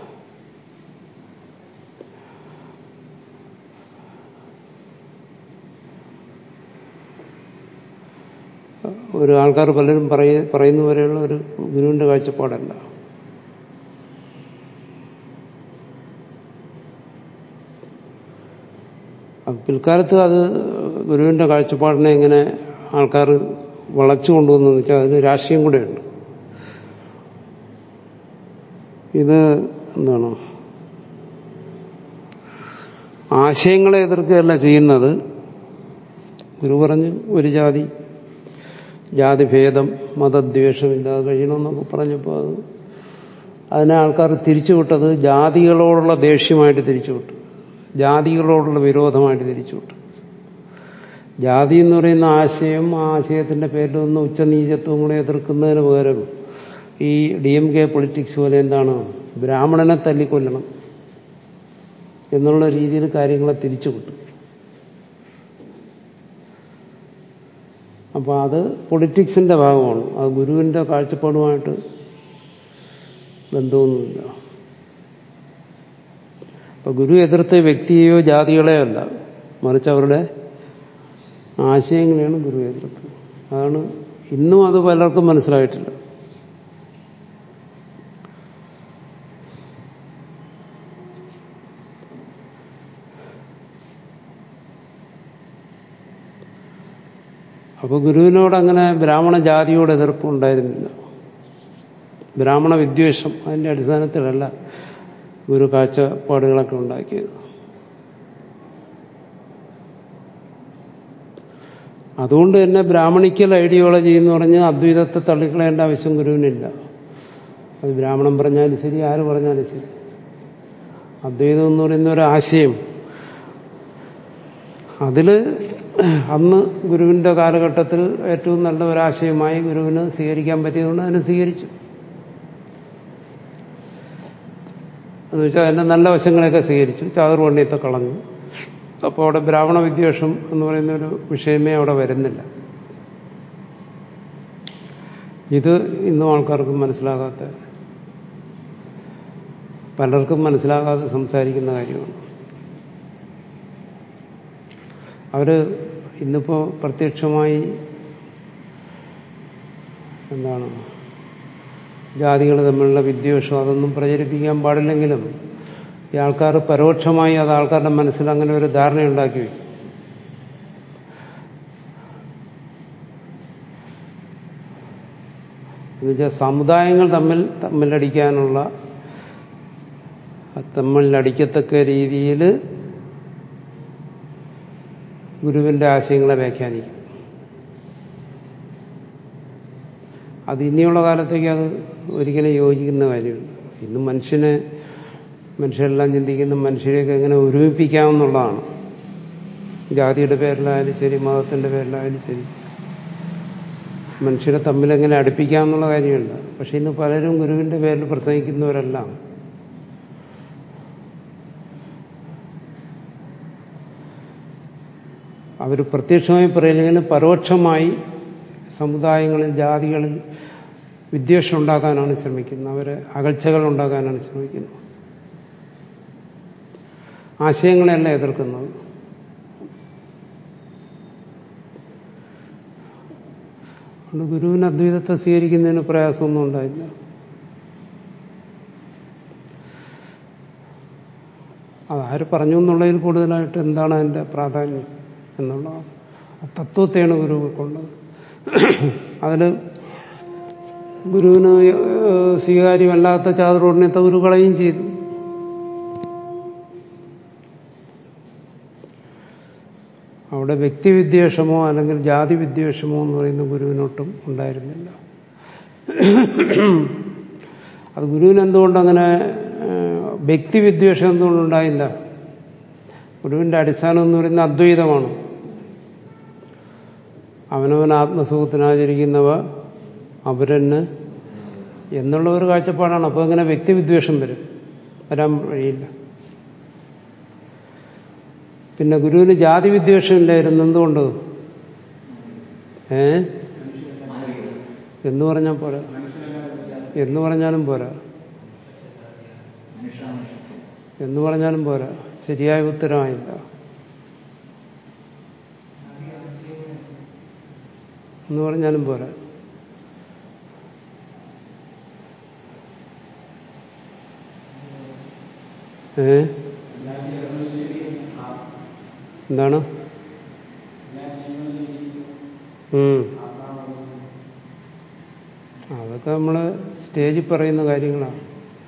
ഒരു ആൾക്കാർ പലരും പറയ പറയുന്ന പോലെയുള്ള ഒരു ഗുരുവിന്റെ കാഴ്ചപ്പാടല്ല അപ്പൊ പിൽക്കാലത്ത് അത് ഗുരുവിന്റെ കാഴ്ചപ്പാടിനെ എങ്ങനെ ആൾക്കാർ വളച്ചു കൊണ്ടുവന്നു വെച്ചാൽ അതിന് രാഷ്ട്രീയം കൂടെയുണ്ട് ഇത് എന്താണ് ആശയങ്ങളെ എതിർക്കുകയല്ല ചെയ്യുന്നത് ഗുരു പറഞ്ഞു ഒരു ജാതി ജാതിഭേദം മതദ്വേഷമില്ലാതെ കഴിയണമെന്നൊക്കെ പറഞ്ഞപ്പോൾ അത് അതിനെ ആൾക്കാർ തിരിച്ചുവിട്ടത് ജാതികളോടുള്ള ദേഷ്യമായിട്ട് തിരിച്ചുവിട്ടു ജാതികളോടുള്ള വിരോധമായിട്ട് തിരിച്ചുവിട്ടു ജാതി എന്ന് പറയുന്ന ആശയം ആ ആശയത്തിന്റെ പേരിൽ ഒന്ന് ഉച്ചനീചത്വം കൂടെ എതിർക്കുന്നതിന് പകരം ഈ ഡി എം കെ പൊളിറ്റിക്സ് പോലെ എന്താണ് ബ്രാഹ്മണനെ തല്ലിക്കൊല്ലണം എന്നുള്ള രീതിയിൽ കാര്യങ്ങളെ തിരിച്ചുവിട്ടു അപ്പൊ അത് പൊളിറ്റിക്സിന്റെ ഭാഗമാണ് അത് ഗുരുവിന്റെ കാഴ്ചപ്പാടുമായിട്ട് ബന്ധമൊന്നുമില്ല അപ്പൊ ഗുരു എതിർത്ത വ്യക്തിയെയോ ജാതികളെയോ അല്ല മറിച്ച് അവരുടെ ആശയങ്ങളെയാണ് ഗുരു എതിർത്തത് അതാണ് ഇന്നും അത് പലർക്കും മനസ്സിലായിട്ടില്ല അപ്പൊ ഗുരുവിനോട് അങ്ങനെ ബ്രാഹ്മണ ജാതിയോട് എതിർപ്പുണ്ടായിരുന്നില്ല ബ്രാഹ്മണ വിദ്വേഷം അതിന്റെ അടിസ്ഥാനത്തിലല്ല ഗുരു കാഴ്ചപ്പാടുകളൊക്കെ ഉണ്ടാക്കിയത് അതുകൊണ്ട് തന്നെ ബ്രാഹ്മണിക്കൽ ഐഡിയോളജി എന്ന് പറഞ്ഞ് അദ്വൈതത്തെ തള്ളിക്കളയേണ്ട ആവശ്യം ഗുരുവിനില്ല അത് ബ്രാഹ്മണൻ പറഞ്ഞാലും ശരി ആര് പറഞ്ഞാലും ശരി അദ്വൈതം എന്ന് പറയുന്ന ഒരു ആശയം അതില് അന്ന് ഗുരുവിന്റെ കാലഘട്ടത്തിൽ ഏറ്റവും നല്ല ഒരാശയമായി ഗുരുവിന് സ്വീകരിക്കാൻ പറ്റിയതുകൊണ്ട് അതിനെ സ്വീകരിച്ചു എന്ന് വെച്ചാൽ അതിന്റെ നല്ല വശങ്ങളെയൊക്കെ സ്വീകരിച്ചു ചാതുർവണ്യത്തെ കളഞ്ഞു അപ്പോൾ അവിടെ ബ്രാഹ്മണ വിദ്വേഷം എന്ന് പറയുന്ന ഒരു വിഷയമേ അവിടെ വരുന്നില്ല ഇത് ഇന്നും ആൾക്കാർക്ക് മനസ്സിലാകാത്ത പലർക്കും മനസ്സിലാകാതെ സംസാരിക്കുന്ന കാര്യമാണ് അവര് ഇന്നിപ്പോ പ്രത്യക്ഷമായി എന്താണ് ജാതികൾ തമ്മിലുള്ള വിദ്വേഷം അതൊന്നും പ്രചരിപ്പിക്കാൻ പാടില്ലെങ്കിലും ഈ ആൾക്കാർ പരോക്ഷമായി അത് ആൾക്കാരുടെ മനസ്സിൽ അങ്ങനെ ഒരു ധാരണയുണ്ടാക്കി വയ്ക്കും എന്നുവെച്ചാൽ സമുദായങ്ങൾ തമ്മിൽ തമ്മിലടിക്കാനുള്ള തമ്മിലടിക്കത്തക്ക രീതിയിൽ ഗുരുവിന്റെ ആശയങ്ങളെ വ്യാഖ്യാനിക്കും അത് ഇനിയുള്ള കാലത്തേക്ക് അത് ഒരിക്കലും യോജിക്കുന്ന കാര്യമില്ല ഇന്ന് മനുഷ്യനെ മനുഷ്യരെല്ലാം ചിന്തിക്കുന്ന മനുഷ്യരെയൊക്കെ എങ്ങനെ ഒരുമിപ്പിക്കാമെന്നുള്ളതാണ് ജാതിയുടെ പേരിലായാലും ശരി മതത്തിന്റെ പേരിലായാലും ശരി മനുഷ്യരെ തമ്മിലെങ്ങനെ അടുപ്പിക്കാമെന്നുള്ള കാര്യമില്ല പക്ഷെ ഇന്ന് പലരും ഗുരുവിന്റെ പേരിൽ പ്രസംഗിക്കുന്നവരെല്ലാം അവർ പ്രത്യക്ഷമായി പറയില്ലെങ്കിലും പരോക്ഷമായി സമുദായങ്ങളിൽ ജാതികളിൽ വിദ്വേഷം ഉണ്ടാക്കാനാണ് ശ്രമിക്കുന്നത് അവരെ അകൽച്ചകൾ ഉണ്ടാക്കാനാണ് ശ്രമിക്കുന്നത് ആശയങ്ങളെയല്ല എതിർക്കുന്നത് അതുകൊണ്ട് ഗുരുവിന് അദ്വൈതത്തെ സ്വീകരിക്കുന്നതിന് പ്രയാസമൊന്നും ഉണ്ടായില്ല അതാര് പറഞ്ഞു എന്നുള്ളതിൽ കൂടുതലായിട്ട് എന്താണ് അതിൻ്റെ പ്രാധാന്യം എന്നുള്ളതാണ് ആ തത്വത്തെയാണ് ഗുരു ഉൾക്കൊണ്ടത് അതിൽ ഗുരുവിന് ഏഹ്, സ്വീകാര്യമല്ലാത്ത ചാതുർവർണ്ണയത്തെ ഗുരു കളയും ചെയ്തു അവിടെ വ്യക്തിവിദ്വേഷമോ അല്ലെങ്കിൽ ജാതി വിദ്വേഷമോ എന്ന് പറയുന്ന ഗുരുവിനൊട്ടും ഉണ്ടായിരുന്നില്ല അത് ഗുരുവിന് എന്തുകൊണ്ട് അങ്ങനെ ഏഹ്, വ്യക്തിവിദ്വേഷം എന്തുകൊണ്ടുണ്ടായില്ല ഗുരുവിന്റെ അടിസ്ഥാനം എന്ന് പറയുന്നത് അദ്വൈതമാണ് അവനവൻ ആത്മസുഖത്തിനാചരിക്കുന്നവ അവരെന്ന് എന്നുള്ള ഒരു കാഴ്ചപ്പാടാണ് അപ്പോൾ ഇങ്ങനെ വ്യക്തിവിദ്വേഷം വരും വരാൻ വഴിയില്ല പിന്നെ ഗുരുവിന് ജാതി വിദ്വേഷം ഇല്ലായിരുന്നു എന്തുകൊണ്ട് ഏ എന്ന് പറഞ്ഞാൽ പോരാ എന്ന് പറഞ്ഞാലും പോരാ എന്ന് പറഞ്ഞാലും പോരാ ശരിയായ ഉത്തരമായില്ല എന്ന് പറഞ്ഞാലും പോരാ ഏ എന്താണ് ഉം. അതൊക്കെ നമ്മൾ സ്റ്റേജിൽ പറയുന്ന കാര്യങ്ങളാണ്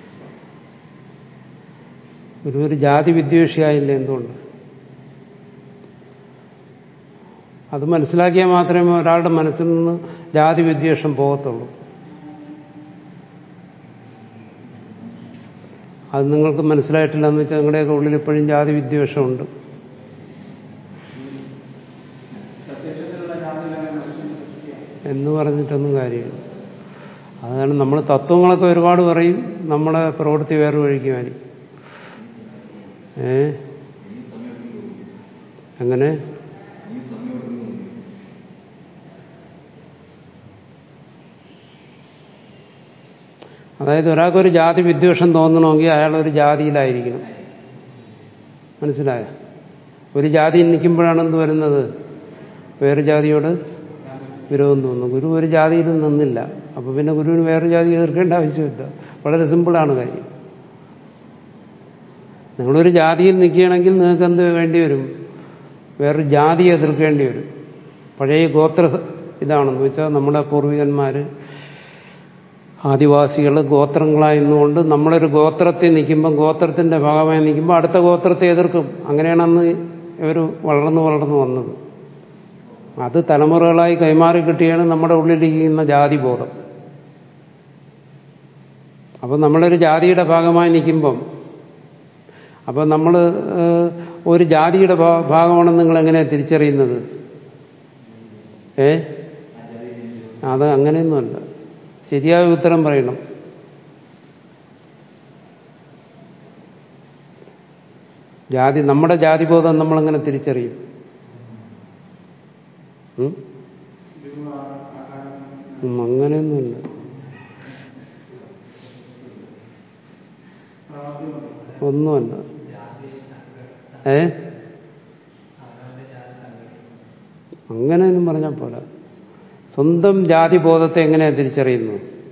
ഒരു ഒരു ജാതി വിദ്വേഷിയായില്ല എന്തുകൊണ്ട് അത് മനസ്സിലാക്കിയാൽ മാത്രമേ ഒരാളുടെ മനസ്സിൽ നിന്ന് ജാതി വിദ്വേഷം പോകത്തുള്ളൂ അത് നിങ്ങൾക്ക് മനസ്സിലായിട്ടില്ല എന്ന് വെച്ചാൽ നിങ്ങളുടെയൊക്കെ ഉള്ളിൽ ഇപ്പോഴും ജാതി വിദ്വേഷമുണ്ട് എന്ന് പറഞ്ഞിട്ടൊന്നും കാര്യമില്ല അതാണ് നമ്മൾ തത്വങ്ങളൊക്കെ ഒരുപാട് പറയും നമ്മളെ പ്രവൃത്തി വേറെ വഴിക്കുമായിരിക്കും ഏ അങ്ങനെ അതായത് ഒരാൾക്കൊരു ജാതി വിദ്വേഷം തോന്നണമെങ്കിൽ അയാൾ ഒരു ജാതിയിലായിരിക്കണം മനസ്സിലായ ഒരു ജാതിയിൽ നിൽക്കുമ്പോഴാണ് എന്ത് വരുന്നത് വേറെ ജാതിയോട് വിരോധം തോന്നുന്നു ഗുരു ഒരു ജാതിയിലും നിന്നില്ല അപ്പൊ പിന്നെ ഗുരുവിന് വേറെ ജാതി എതിർക്കേണ്ട ആവശ്യമില്ല വളരെ സിമ്പിളാണ് കാര്യം നിങ്ങളൊരു ജാതിയിൽ നിൽക്കുകയാണെങ്കിൽ നിങ്ങൾക്ക് എന്ത് വേണ്ടി വരും വേറൊരു ജാതി എതിർക്കേണ്ടി വരും പഴയ ഗോത്ര സ- ഇതാണെന്ന് വെച്ചാൽ നമ്മുടെ പൂർവികന്മാര് ആദിവാസികൾ ഗോത്രങ്ങളായിരുന്നുകൊണ്ട് നമ്മളൊരു ഗോത്രത്തിൽ നിൽക്കുമ്പോൾ ഗോത്രത്തിന്റെ ഭാഗമായി നിൽക്കുമ്പോൾ അടുത്ത ഗോത്രത്തെ എതിർക്കും അങ്ങനെയാണ് അന്ന് ഇവർ വളർന്നു വളർന്നു വന്നത് അത് തലമുറകളായി കൈമാറി കിട്ടിയാണ് നമ്മുടെ ഉള്ളിലിരിക്കുന്ന ജാതിബോധം അപ്പം നമ്മളൊരു ജാതിയുടെ ഭാഗമായി നിൽക്കുമ്പം അപ്പം നമ്മൾ ഒരു ജാതിയുടെ ഭാ- ഭാഗമാണെന്ന് നിങ്ങൾ എങ്ങനെയാണ് തിരിച്ചറിയുന്നത് ഏ അത് അങ്ങനെയൊന്നുമല്ല ശരിയായ ഉത്തരം പറയണം ജാതി നമ്മുടെ ജാതിബോധം നമ്മളെങ്ങനെ തിരിച്ചറിയും ഉം? ഉം, അങ്ങനെയൊന്നുമില്ല ഒന്നുമല്ല ഏ അങ്ങനെയൊന്നും പറഞ്ഞാൽ പോരാ സ്വന്തം ജാതിബോധത്തെ എങ്ങനെയാ തിരിച്ചറിയുന്നു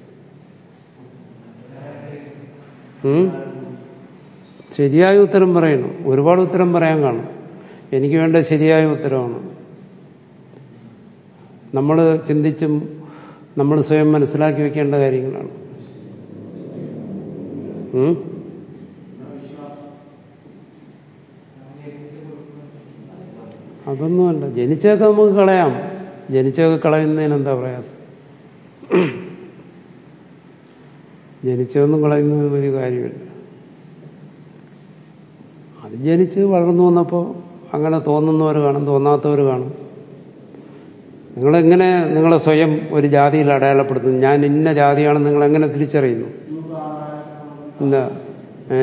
ഉം? ശരിയായ ഉത്തരം പറയണം ഒരുപാട് ഉത്തരം പറയാൻ കാണും എനിക്ക് വേണ്ട ശരിയായ ഉത്തരമാണ് നമ്മൾ ചിന്തിച്ചും നമ്മൾ സ്വയം മനസ്സിലാക്കി വെക്കേണ്ട കാര്യങ്ങളാണ് ഉം? അതൊന്നുമല്ല ജനിച്ചതൊക്കെ നമുക്ക് കളയാം ജനിച്ചതൊക്കെ കളയുന്നതിന് എന്താ പ്രയാസം ജനിച്ചതൊന്നും കളയുന്നതിന് വലിയ കാര്യമില്ല അത് ജനിച്ച് വളർന്നു വന്നപ്പോൾ അങ്ങനെ തോന്നുന്നവർ കാണും തോന്നാത്തവർ കാണും നിങ്ങളെങ്ങനെ നിങ്ങളെ സ്വയം ഒരു ജാതിയിൽ അടയാളപ്പെടുത്തുന്നു ഞാൻ ഇന്ന ജാതിയാണെന്ന് നിങ്ങൾ എങ്ങനെ തിരിച്ചറിയുന്നു എന്താ ഏ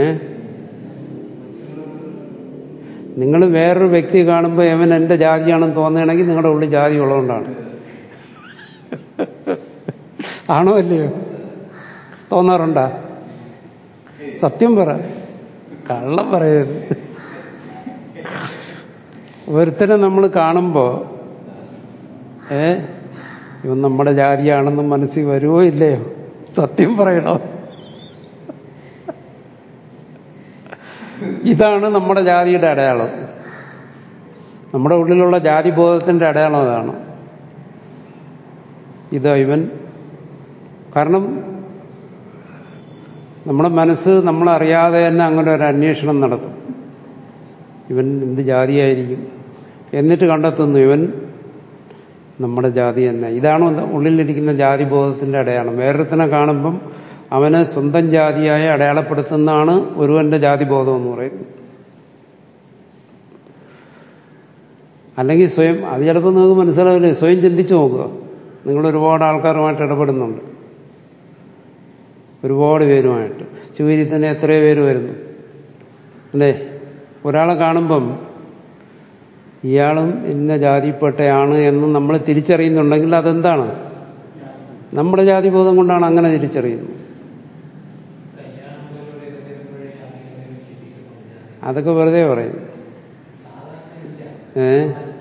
നിങ്ങൾ വേറൊരു വ്യക്തി കാണുമ്പോൾ അവൻ എൻ്റെ ജാതിയാണെന്ന് തോന്നുകയാണെങ്കിൽ നിങ്ങളുടെ ഉള്ളിൽ ജാതി ഉള്ളതുകൊണ്ടാണ് ആണോ അല്ലയോ തോന്നാറുണ്ടാ സത്യം പറ കള്ളം പറയരുത് ഒരുത്തനെ നമ്മൾ കാണുമ്പോ ഏ ഇവൻ നമ്മുടെ ജാതിയാണെന്ന് മനസ്സിൽ വരുമോ ഇല്ലയോ സത്യം പറയണോ ഇതാണ് നമ്മുടെ ജാതിയുടെ അടയാളം നമ്മുടെ ഉള്ളിലുള്ള ജാതിബോധത്തിന്റെ അടയാളം അതാണ് ഇതാ ഇവൻ കാരണം നമ്മുടെ മനസ്സ് നമ്മളറിയാതെ തന്നെ അങ്ങനെ ഒരു അന്വേഷണം നടത്തും ഇവൻ എന്ത് ജാതിയായിരിക്കും എന്നിട്ട് കണ്ടെത്തുന്നു ഇവൻ നമ്മുടെ ജാതി തന്നെ ഇതാണ് ഉള്ളിലിരിക്കുന്ന ജാതിബോധത്തിന്റെ അടയാളം വേറൊരുത്തനെ കാണുമ്പം അവന് സ്വന്തം ജാതിയായി അടയാളപ്പെടുത്തുന്നതാണ് ഒരുവന്റെ ജാതിബോധം എന്ന് പറയുന്നത് അല്ലെങ്കിൽ സ്വയം അത് ചിലപ്പോൾ നിങ്ങൾക്ക് മനസ്സിലാവില്ലേ സ്വയം ചിന്തിച്ചു നോക്കുക നിങ്ങൾ ഒരുപാട് ആൾക്കാരുമായിട്ട് ഇടപെടുന്നുണ്ട് ഒരുപാട് പേരുമായിട്ട് ശിവരി തന്നെ എത്രയോ പേര് വരുന്നു അല്ലേ ഒരാളെ കാണുമ്പം ഇയാളും ഇന്ന ജാതിപ്പെട്ടയാണ് എന്ന് നമ്മൾ തിരിച്ചറിയുന്നുണ്ടെങ്കിൽ അതെന്താണ് നമ്മുടെ ജാതിബോധം കൊണ്ടാണ് അങ്ങനെ തിരിച്ചറിയുന്നത് അതൊക്കെ വെറുതെ പറയും ഏ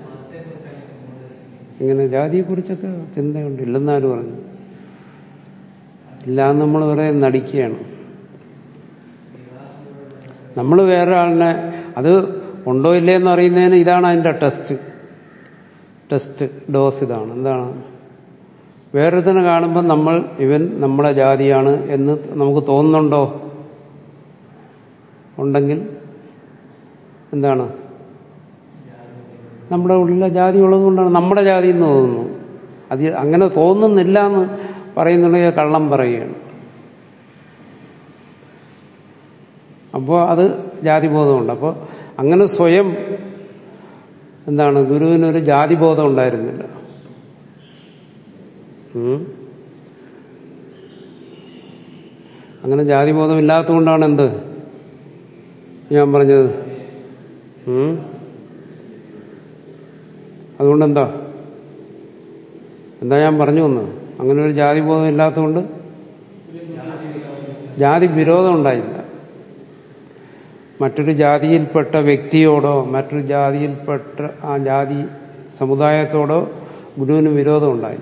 ഇങ്ങനെ ജാതിയെക്കുറിച്ചൊക്കെ ചിന്തയുണ്ട് ഇല്ലെന്നാരും പറഞ്ഞു ഇല്ലാന്ന് നമ്മൾ വെറുതെ നടിക്കുകയാണ് നമ്മൾ വേറെ ആളിനെ അത് ഉണ്ടോ ഇല്ലേ എന്ന് അറിയുന്നതിന് ഇതാണ് അതിൻ്റെ ടെസ്റ്റ് ടെസ്റ്റ് ഡോസ് ഇതാണ് എന്താണ് വേറൊരുത്തനെ കാണുമ്പോൾ നമ്മൾ ഇവൻ നമ്മുടെ ജാതിയാണ് എന്ന് നമുക്ക് തോന്നുന്നുണ്ടോ ഉണ്ടെങ്കിൽ എന്താണ് നമ്മുടെ ഉള്ളിലെ ജാതി ഉള്ളതുകൊണ്ടാണ് നമ്മുടെ ജാതി എന്ന് തോന്നുന്നു അത് അങ്ങനെ തോന്നുന്നില്ല എന്ന് പറയുന്നുണ്ടെങ്കിൽ കള്ളം പറയുകയാണ് അപ്പോൾ അത് ജാതിബോധമുണ്ട് അപ്പോൾ അങ്ങനെ സ്വയം എന്താണ് ഗുരുവിനൊരു ജാതിബോധം ഉണ്ടായിരുന്നില്ല അങ്ങനെ ജാതിബോധം ഇല്ലാത്തതുകൊണ്ടാണ് എന്ത് ഞാൻ പറഞ്ഞത് അതുകൊണ്ടെന്താ എന്താ ഞാൻ പറഞ്ഞു വന്നത് അങ്ങനെ ഒരു ജാതിബോധം ഇല്ലാത്തതുകൊണ്ട് ജാതി വിരോധം ഉണ്ടായില്ല മറ്റൊരു ജാതിയിൽപ്പെട്ട വ്യക്തിയോടോ മറ്റൊരു ജാതിയിൽപ്പെട്ട ആ ജാതി സമുദായത്തോടോ ഗുരുവിന് വിരോധം ഉണ്ടായി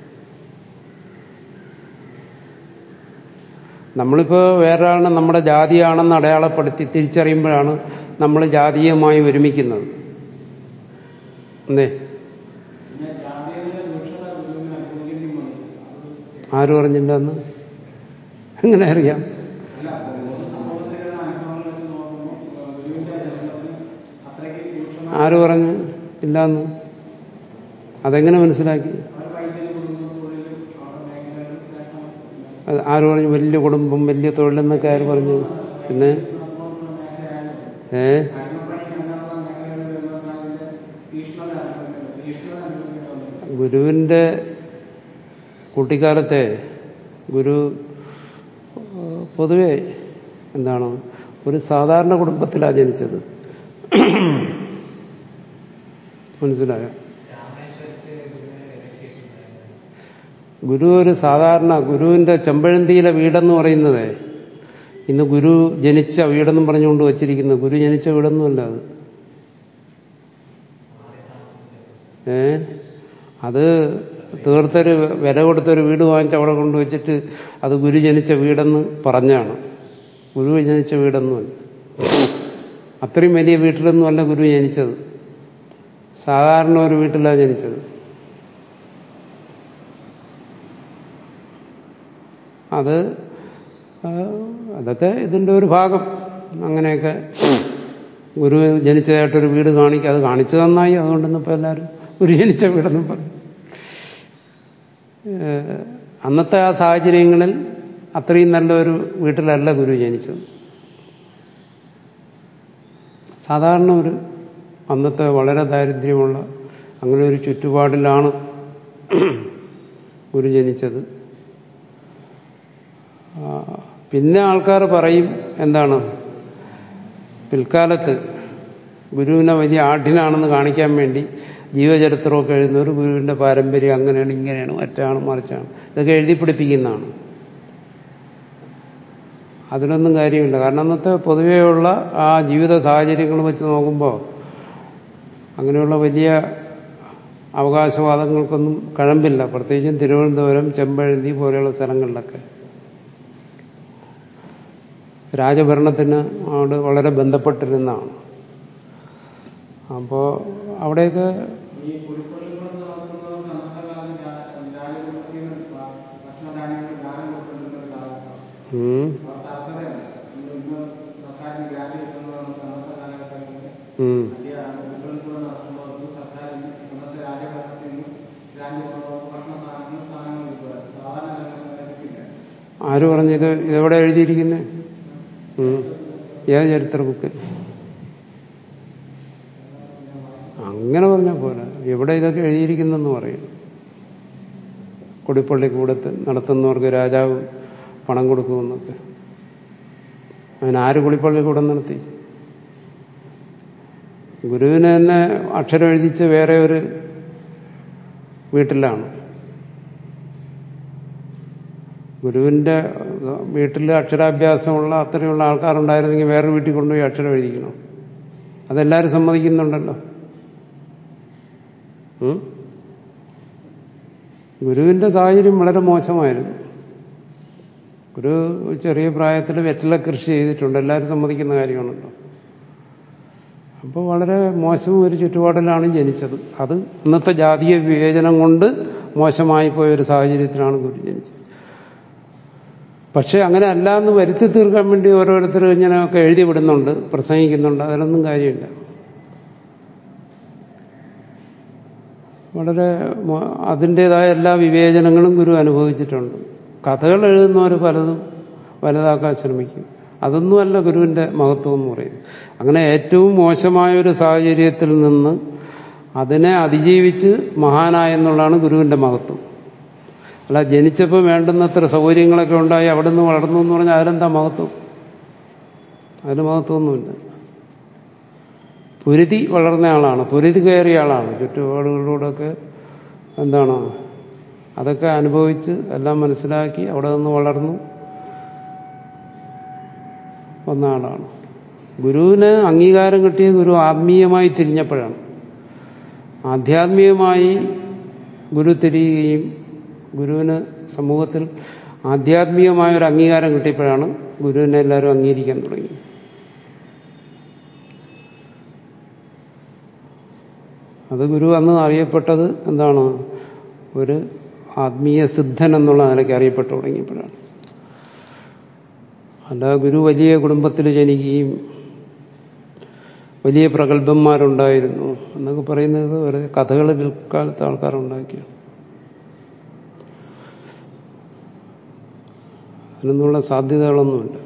നമ്മളിപ്പോൾ വേറൊരാളിനെ നമ്മുടെ ജാതിയാണെന്ന് അടയാളപ്പെടുത്തി തിരിച്ചറിയുമ്പോഴാണ് നമ്മൾ ജാതീയമായി ഒരുമിക്കുന്നത് എന്തേ ആര് പറഞ്ഞില്ല എന്ന് എങ്ങനെ അറിയാം ആര് പറഞ്ഞു ഇല്ലാന്ന് അതെങ്ങനെ മനസ്സിലാക്കി ആര് പറഞ്ഞു വലിയ കുടുംബം വലിയ തൊഴിലെന്നൊക്കെ ആര് പറഞ്ഞു പിന്നെ ഏ ഗുരുവിന്റെ കുട്ടിക്കാലത്തെ ഗുരു പൊതുവെ എന്താണ് ഒരു സാധാരണ കുടുംബത്തിലാണ് ജനിച്ചത് മനസ്സിലായോ ഗുരു ഒരു സാധാരണ ഗുരുവിന്റെ ചെമ്പഴന്തിയിലെ വീടെന്ന് പറയുന്നത് ഇന്ന് ഗുരു ജനിച്ച വീടെന്നും പറഞ്ഞുകൊണ്ട് വച്ചിരിക്കുന്നത് ഗുരു ജനിച്ച വീടൊന്നുമല്ല അത് ഏ അത് തീർത്തൊരു വില കൊടുത്തൊരു വീട് വാങ്ങിച്ച് അവിടെ കൊണ്ടുവച്ചിട്ട് അത് ഗുരു ജനിച്ച വീടെന്ന് പറഞ്ഞാണ് ഗുരു ജനിച്ച വീടൊന്നുമല്ല അത്രയും വലിയ വീട്ടിലൊന്നുമല്ല ഗുരു ജനിച്ചത് സാധാരണ ഒരു വീട്ടിലാണ് ജനിച്ചത് അത് അതൊക്കെ ഇതിൻ്റെ ഒരു ഭാഗം അങ്ങനെയൊക്കെ ഗുരു ജനിച്ചതായിട്ടൊരു വീട് കാണിക്കുക അത് കാണിച്ചു തന്നായി അതുകൊണ്ടൊന്നും ഇപ്പോൾ എല്ലാവരും ഗുരു ജനിച്ച വീടെന്നും പറഞ്ഞു അന്നത്തെ ആ സാഹചര്യങ്ങളിൽ അത്രയും നല്ലൊരു വീട്ടിലല്ല ഗുരു ജനിച്ചത് സാധാരണ ഒരു അന്നത്തെ വളരെ ദാരിദ്ര്യമുള്ള അങ്ങനെ ഒരു ചുറ്റുപാടിലാണ് ഗുരു ജനിച്ചത് പിന്നെ ആൾക്കാർ പറയും എന്താണ് പിൽക്കാലത്ത് ഗുരുവിനെ വലിയ ആഠ്യനാണെന്ന് കാണിക്കാൻ വേണ്ടി ജീവചരിത്രമൊക്കെ എഴുതുന്നവർ ഗുരുവിന്റെ പാരമ്പര്യം അങ്ങനെയാണ് ഇങ്ങനെയാണ് മറ്റാണ് മറിച്ചാണ് ഇതൊക്കെ എഴുതി പിടിപ്പിക്കുന്നതാണ് അതിനൊന്നും കാര്യമില്ല കാരണം അന്നത്തെ പൊതുവെയുള്ള ആ ജീവിത സാഹചര്യങ്ങൾ വെച്ച് നോക്കുമ്പോൾ അങ്ങനെയുള്ള വലിയ അവകാശവാദങ്ങൾക്കൊന്നും കഴമ്പില്ല പ്രത്യേകിച്ചും തിരുവനന്തപുരം ചെമ്പഴന്തി പോലെയുള്ള സ്ഥലങ്ങളിലൊക്കെ രാജഭരണത്തിന് അവിടെ വളരെ ബന്ധപ്പെട്ടിരുന്നതാണ് അപ്പോൾ അവിടെയൊക്കെ ഈ കുരുപ്പള്ളികൾ നടത്തുന്നവർക്ക് അന്നത്തെ കാലം ജാതി കുടുംബത്തിൽ നിന്ന് ഭക്ഷണധാന്യങ്ങൾ ദാനം ഉം. ഉം. ആര് പറഞ്ഞത് ഇതെവിടെ എഴുതിയിരിക്കുന്നത് ഏത് ചരിത്ര ബുക്ക് അങ്ങനെ പറഞ്ഞാൽ പോരാ എവിടെ ഇതൊക്കെ എഴുതിയിരിക്കുന്നെന്ന് പറയും കൊടിപ്പള്ളി കൂടത്ത് നടത്തുന്നവർക്ക് രാജാവ് പണം കൊടുക്കുമെന്നൊക്കെ അതിന് ആര് കുളിപ്പള്ളി കൂടം നടത്തി ഗുരുവിനെ തന്നെ അക്ഷരം എഴുതിച്ച് വേറെ ഒരു വീട്ടിലാണ് ഗുരുവിന്റെ വീട്ടിൽ അക്ഷരാഭ്യാസമുള്ള അത്രയുള്ള ആൾക്കാരുണ്ടായിരുന്നെങ്കിൽ വേറെ വീട്ടിൽ കൊണ്ടുപോയി അക്ഷരം എഴുതിക്കണം അതെല്ലാവരും സമ്മതിക്കുന്നുണ്ടല്ലോ ഉം? ഗുരുവിന്റെ സാഹചര്യം വളരെ മോശമായിരുന്നു ഒരു ചെറിയ പ്രായത്തിൽ വെറ്റില കൃഷി ചെയ്തിട്ടുണ്ട് എല്ലാവരും സമ്മതിക്കുന്ന കാര്യമാണല്ലോ അപ്പോൾ വളരെ മോശം ഒരു ചുറ്റുപാടിലാണ് ജനിച്ചത് അത് ഇന്നത്തെ ജാതീയ വിവേചനം കൊണ്ട് മോശമായി പോയ ഒരു സാഹചര്യത്തിലാണ് ഗുരു ജനിച്ചത് പക്ഷെ അങ്ങനെ അല്ല എന്ന് വരുത്തി തീർക്കാൻ വേണ്ടി ഓരോരുത്തർ ഇങ്ങനെയൊക്കെ എഴുതി വിടുന്നുണ്ട് പ്രസംഗിക്കുന്നുണ്ട് അതിലൊന്നും കാര്യമില്ല വളരെ മോ- അതിൻ്റെതായ എല്ലാ വിവേചനങ്ങളും ഗുരു അനുഭവിച്ചിട്ടുണ്ട് കഥകൾ എഴുതുന്നവർ പലതും വലുതാക്കാൻ ശ്രമിക്കും അതൊന്നുമല്ല ഗുരുവിന്റെ മഹത്വം എന്ന് പറയുന്നത് അങ്ങനെ ഏറ്റവും മോശമായ ഒരു സാഹചര്യത്തിൽ നിന്ന് അതിനെ അതിജീവിച്ച് മഹാനായെന്നുള്ളതാണ് ഗുരുവിന്റെ മഹത്വം അല്ല ജനിച്ചപ്പോൾ വേണ്ടുന്നത്ര സൗകര്യങ്ങളൊക്കെ ഉണ്ടായി അവിടെ നിന്ന് വളർന്നു എന്ന് പറഞ്ഞാൽ അതിലെന്താ മഹത്വം അതിന് മഹത്വമൊന്നുമില്ല പൊരുതി വളർന്ന ആളാണ് പൊരുതി കയറിയ ആളാണ് ചുറ്റുപാടുകളിലൂടെയൊക്കെ എന്താണ് അതൊക്കെ അനുഭവിച്ച് എല്ലാം മനസ്സിലാക്കി അവിടെ നിന്ന് വളർന്നു വന്ന ആളാണ് ഗുരുവിന് അംഗീകാരം കിട്ടിയ ഗുരു ആത്മീയമായി തിരിഞ്ഞപ്പോഴാണ് ആധ്യാത്മികമായി ഗുരു തിരിയുകയും ഗുരുവിന് സമൂഹത്തിൽ ആധ്യാത്മികമായ ഒരു അംഗീകാരം കിട്ടിയപ്പോഴാണ് ഗുരുവിനെ എല്ലാവരും അംഗീകരിക്കാൻ തുടങ്ങിയത് അത് ഗുരു അന്ന് അറിയപ്പെട്ടത് എന്താണ് ഒരു ആത്മീയ സിദ്ധൻ എന്നുള്ള നിലയ്ക്ക് അറിയപ്പെട്ടു തുടങ്ങിയപ്പോഴാണ് അല്ല ഗുരു വലിയ കുടുംബത്തിൽ ജനിക്കുകയും വലിയ പ്രഗത്ഭന്മാരുണ്ടായിരുന്നു എന്നൊക്കെ പറയുന്നത് വെറുതെ കഥകൾ പിൽക്കാലത്ത് ആൾക്കാരുണ്ടാക്കിയാണ് അതിനൊന്നുള്ള സാധ്യതകളൊന്നുമില്ല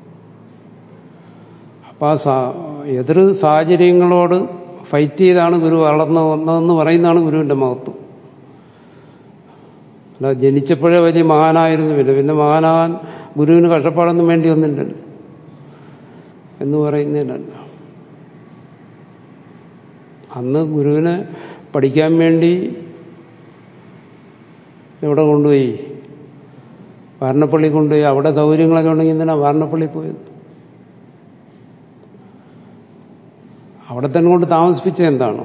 അപ്പൊ ആ സാ എതിർ സാഹചര്യങ്ങളോട് ഫൈറ്റ് ചെയ്താണ് ഗുരു വളർന്നു വന്നതെന്ന് പറയുന്നതാണ് ഗുരുവിന്റെ മഹത്വം അല്ല ജനിച്ചപ്പോഴേ വലിയ മഹാനായിരുന്നുമില്ല പിന്നെ മഹാനാകാൻ ഗുരുവിന് കഷ്ടപ്പാടൊന്നും വേണ്ടി വന്നില്ലല്ലോ എന്ന് പറയുന്നതിനല്ല അന്ന് ഗുരുവിനെ പഠിക്കാൻ വേണ്ടി എവിടെ കൊണ്ടുപോയി വാരണപ്പള്ളി കൊണ്ടുപോയി അവിടെ സൗകര്യങ്ങളൊക്കെ ഉണ്ടെങ്കിൽ എന്തിനാ വാരണപ്പള്ളി പോയത് അവിടെ തന്നെ കൊണ്ട് താമസിപ്പിച്ചത് എന്താണ്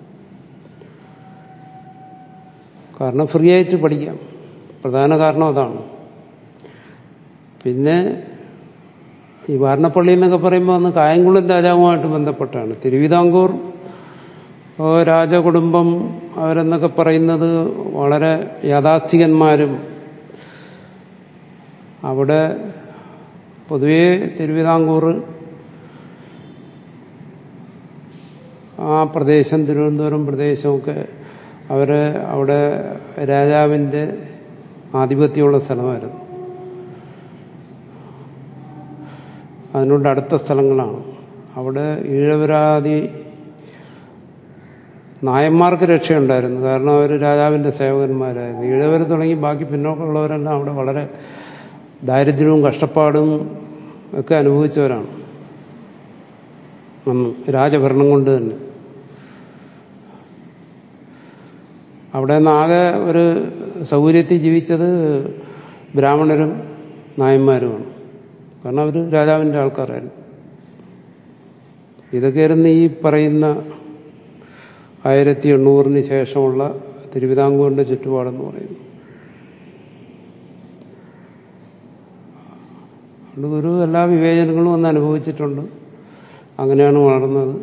കാരണം ഫ്രീ ആയിട്ട് പഠിക്കാം പ്രധാന കാരണം അതാണ് പിന്നെ ഈ വാരണപ്പള്ളി എന്നൊക്കെ പറയുമ്പോൾ അന്ന് കായംകുളം രാജാവുമായിട്ട് ബന്ധപ്പെട്ടാണ് തിരുവിതാംകൂർ ഓ, രാജകുടുംബം അവരെന്നൊക്കെ പറയുന്നത് വളരെ യാഥാസ്ഥികന്മാരും അവിടെ പൊതുവേ തിരുവിതാംകൂർ ആ പ്രദേശം തിരുവനന്തപുരം പ്രദേശമൊക്കെ അവര് അവിടെ രാജാവിൻ്റെ ആധിപത്യമുള്ള സ്ഥലമായിരുന്നു അതിനോട് അടുത്ത സ്ഥലങ്ങളാണ് അവിടെ ഈഴവരാതി നായന്മാർക്ക് രക്ഷയുണ്ടായിരുന്നു കാരണം അവർ രാജാവിൻ്റെ സേവകന്മാരായിരുന്നു ഈഴവർ തുടങ്ങി ബാക്കി പിന്നോക്കമുള്ളവരെല്ലാം അവിടെ വളരെ ദാരിദ്ര്യവും കഷ്ടപ്പാടും ഒക്കെ അനുഭവിച്ചവരാണ് അന്ന് രാജഭരണം കൊണ്ട് തന്നെ അവിടെ നിന്ന് ആകെ ഒരു സൗകര്യത്തിൽ ജീവിച്ചത് ബ്രാഹ്മണരും നായന്മാരുമാണ് കാരണം അവർ രാജാവിൻ്റെ ആൾക്കാരായിരുന്നു ഇതൊക്കെയായിരുന്നു ഈ പറയുന്ന ആയിരത്തി എണ്ണൂറിന് ശേഷമുള്ള തിരുവിതാംകൂറിന്റെ ചുറ്റുപാടെന്ന് പറയുന്നു അതുകൊണ്ട് ഗുരു എല്ലാ വിവേചനങ്ങളും ഒന്ന് അനുഭവിച്ചിട്ടുണ്ട് അങ്ങനെയാണ് വളർന്നത്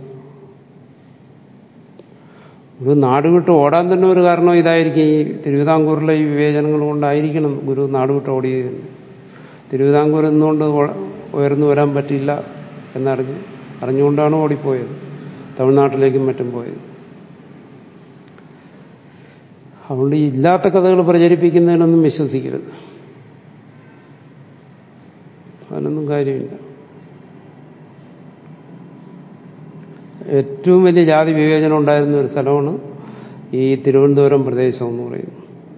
ഒരു നാട് വിട്ട് ഓടാൻ തന്നെ ഒരു കാരണം ഇതായിരിക്കും ഈ തിരുവിതാംകൂറിലെ ഈ വിവേചനങ്ങൾ കൊണ്ടായിരിക്കണം ഗുരു നാട് വിട്ട് ഓടിയത് തിരുവിതാംകൂർ നിന്നുകൊണ്ട് ഉയർന്നു വരാൻ പറ്റില്ല എന്നറിഞ്ഞ് അറിഞ്ഞുകൊണ്ടാണ് ഓടിപ്പോയത് തമിഴ്നാട്ടിലേക്കും മറ്റും പോയത് അതുകൊണ്ട് ഈ ഇല്ലാത്ത കഥകൾ പ്രചരിപ്പിക്കുന്നതിനൊന്നും വിശ്വസിക്കരുത് അതിനൊന്നും കാര്യമില്ല ഏറ്റവും വലിയ ജാതി വിവേചനം ഉണ്ടായിരുന്ന ഒരു സ്ഥലമാണ് ഈ തിരുവനന്തപുരം പ്രദേശം എന്ന് പറയുന്നത്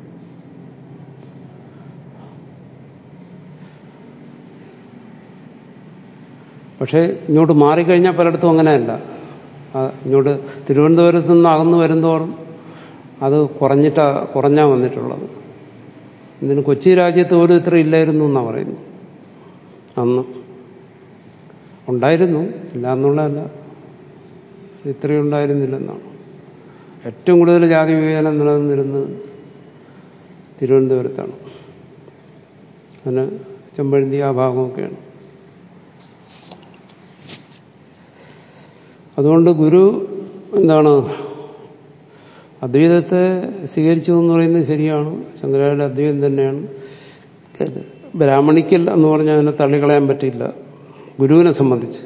പക്ഷേ ഇങ്ങോട്ട് മാറിക്കഴിഞ്ഞാൽ പലയിടത്തും അങ്ങനെയല്ല ഇങ്ങോട്ട് തിരുവനന്തപുരത്ത് നിന്ന് അകന്നു വരുന്നതോറും അത് കുറഞ്ഞിട്ടാ കുറഞ്ഞാ വന്നിട്ടുള്ളത് ഇതിന് കൊച്ചി രാജ്യത്ത് പോലും ഇത്ര ഇല്ലായിരുന്നു എന്നാണ് പറയുന്നത് അന്ന് ഉണ്ടായിരുന്നു ഇല്ല എന്നുള്ളതല്ല ഇത്രയും ഉണ്ടായിരുന്നില്ലെന്നാണ് ഏറ്റവും കൂടുതൽ ജാതി വിവേചനം നിലനിന്നിരുന്നത് തിരുവനന്തപുരത്താണ് അതിന് ചെമ്പഴന്തി ആ ഭാഗമൊക്കെയാണ് അതുകൊണ്ട് ഗുരു എന്താണ് അദ്വൈതത്തെ സ്വീകരിച്ചു എന്ന് പറയുന്നത് ശരിയാണ് ശങ്കരാചാര്യ അദ്വൈതം തന്നെയാണ് ബ്രാഹ്മണിക്കൽ എന്ന് പറഞ്ഞാൽ അതിനെ തള്ളിക്കളയാൻ പറ്റില്ല ഗുരുവിനെ സംബന്ധിച്ച്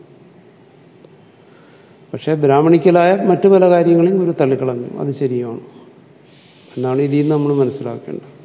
പക്ഷേ ബ്രാഹ്മണിക്കലായ മറ്റു പല കാര്യങ്ങളെയും ഗുരു തള്ളിക്കളഞ്ഞു അത് ശരിയാണ് എന്നാണ് ഇതിൽ നിന്ന് നമ്മൾ മനസ്സിലാക്കേണ്ടത്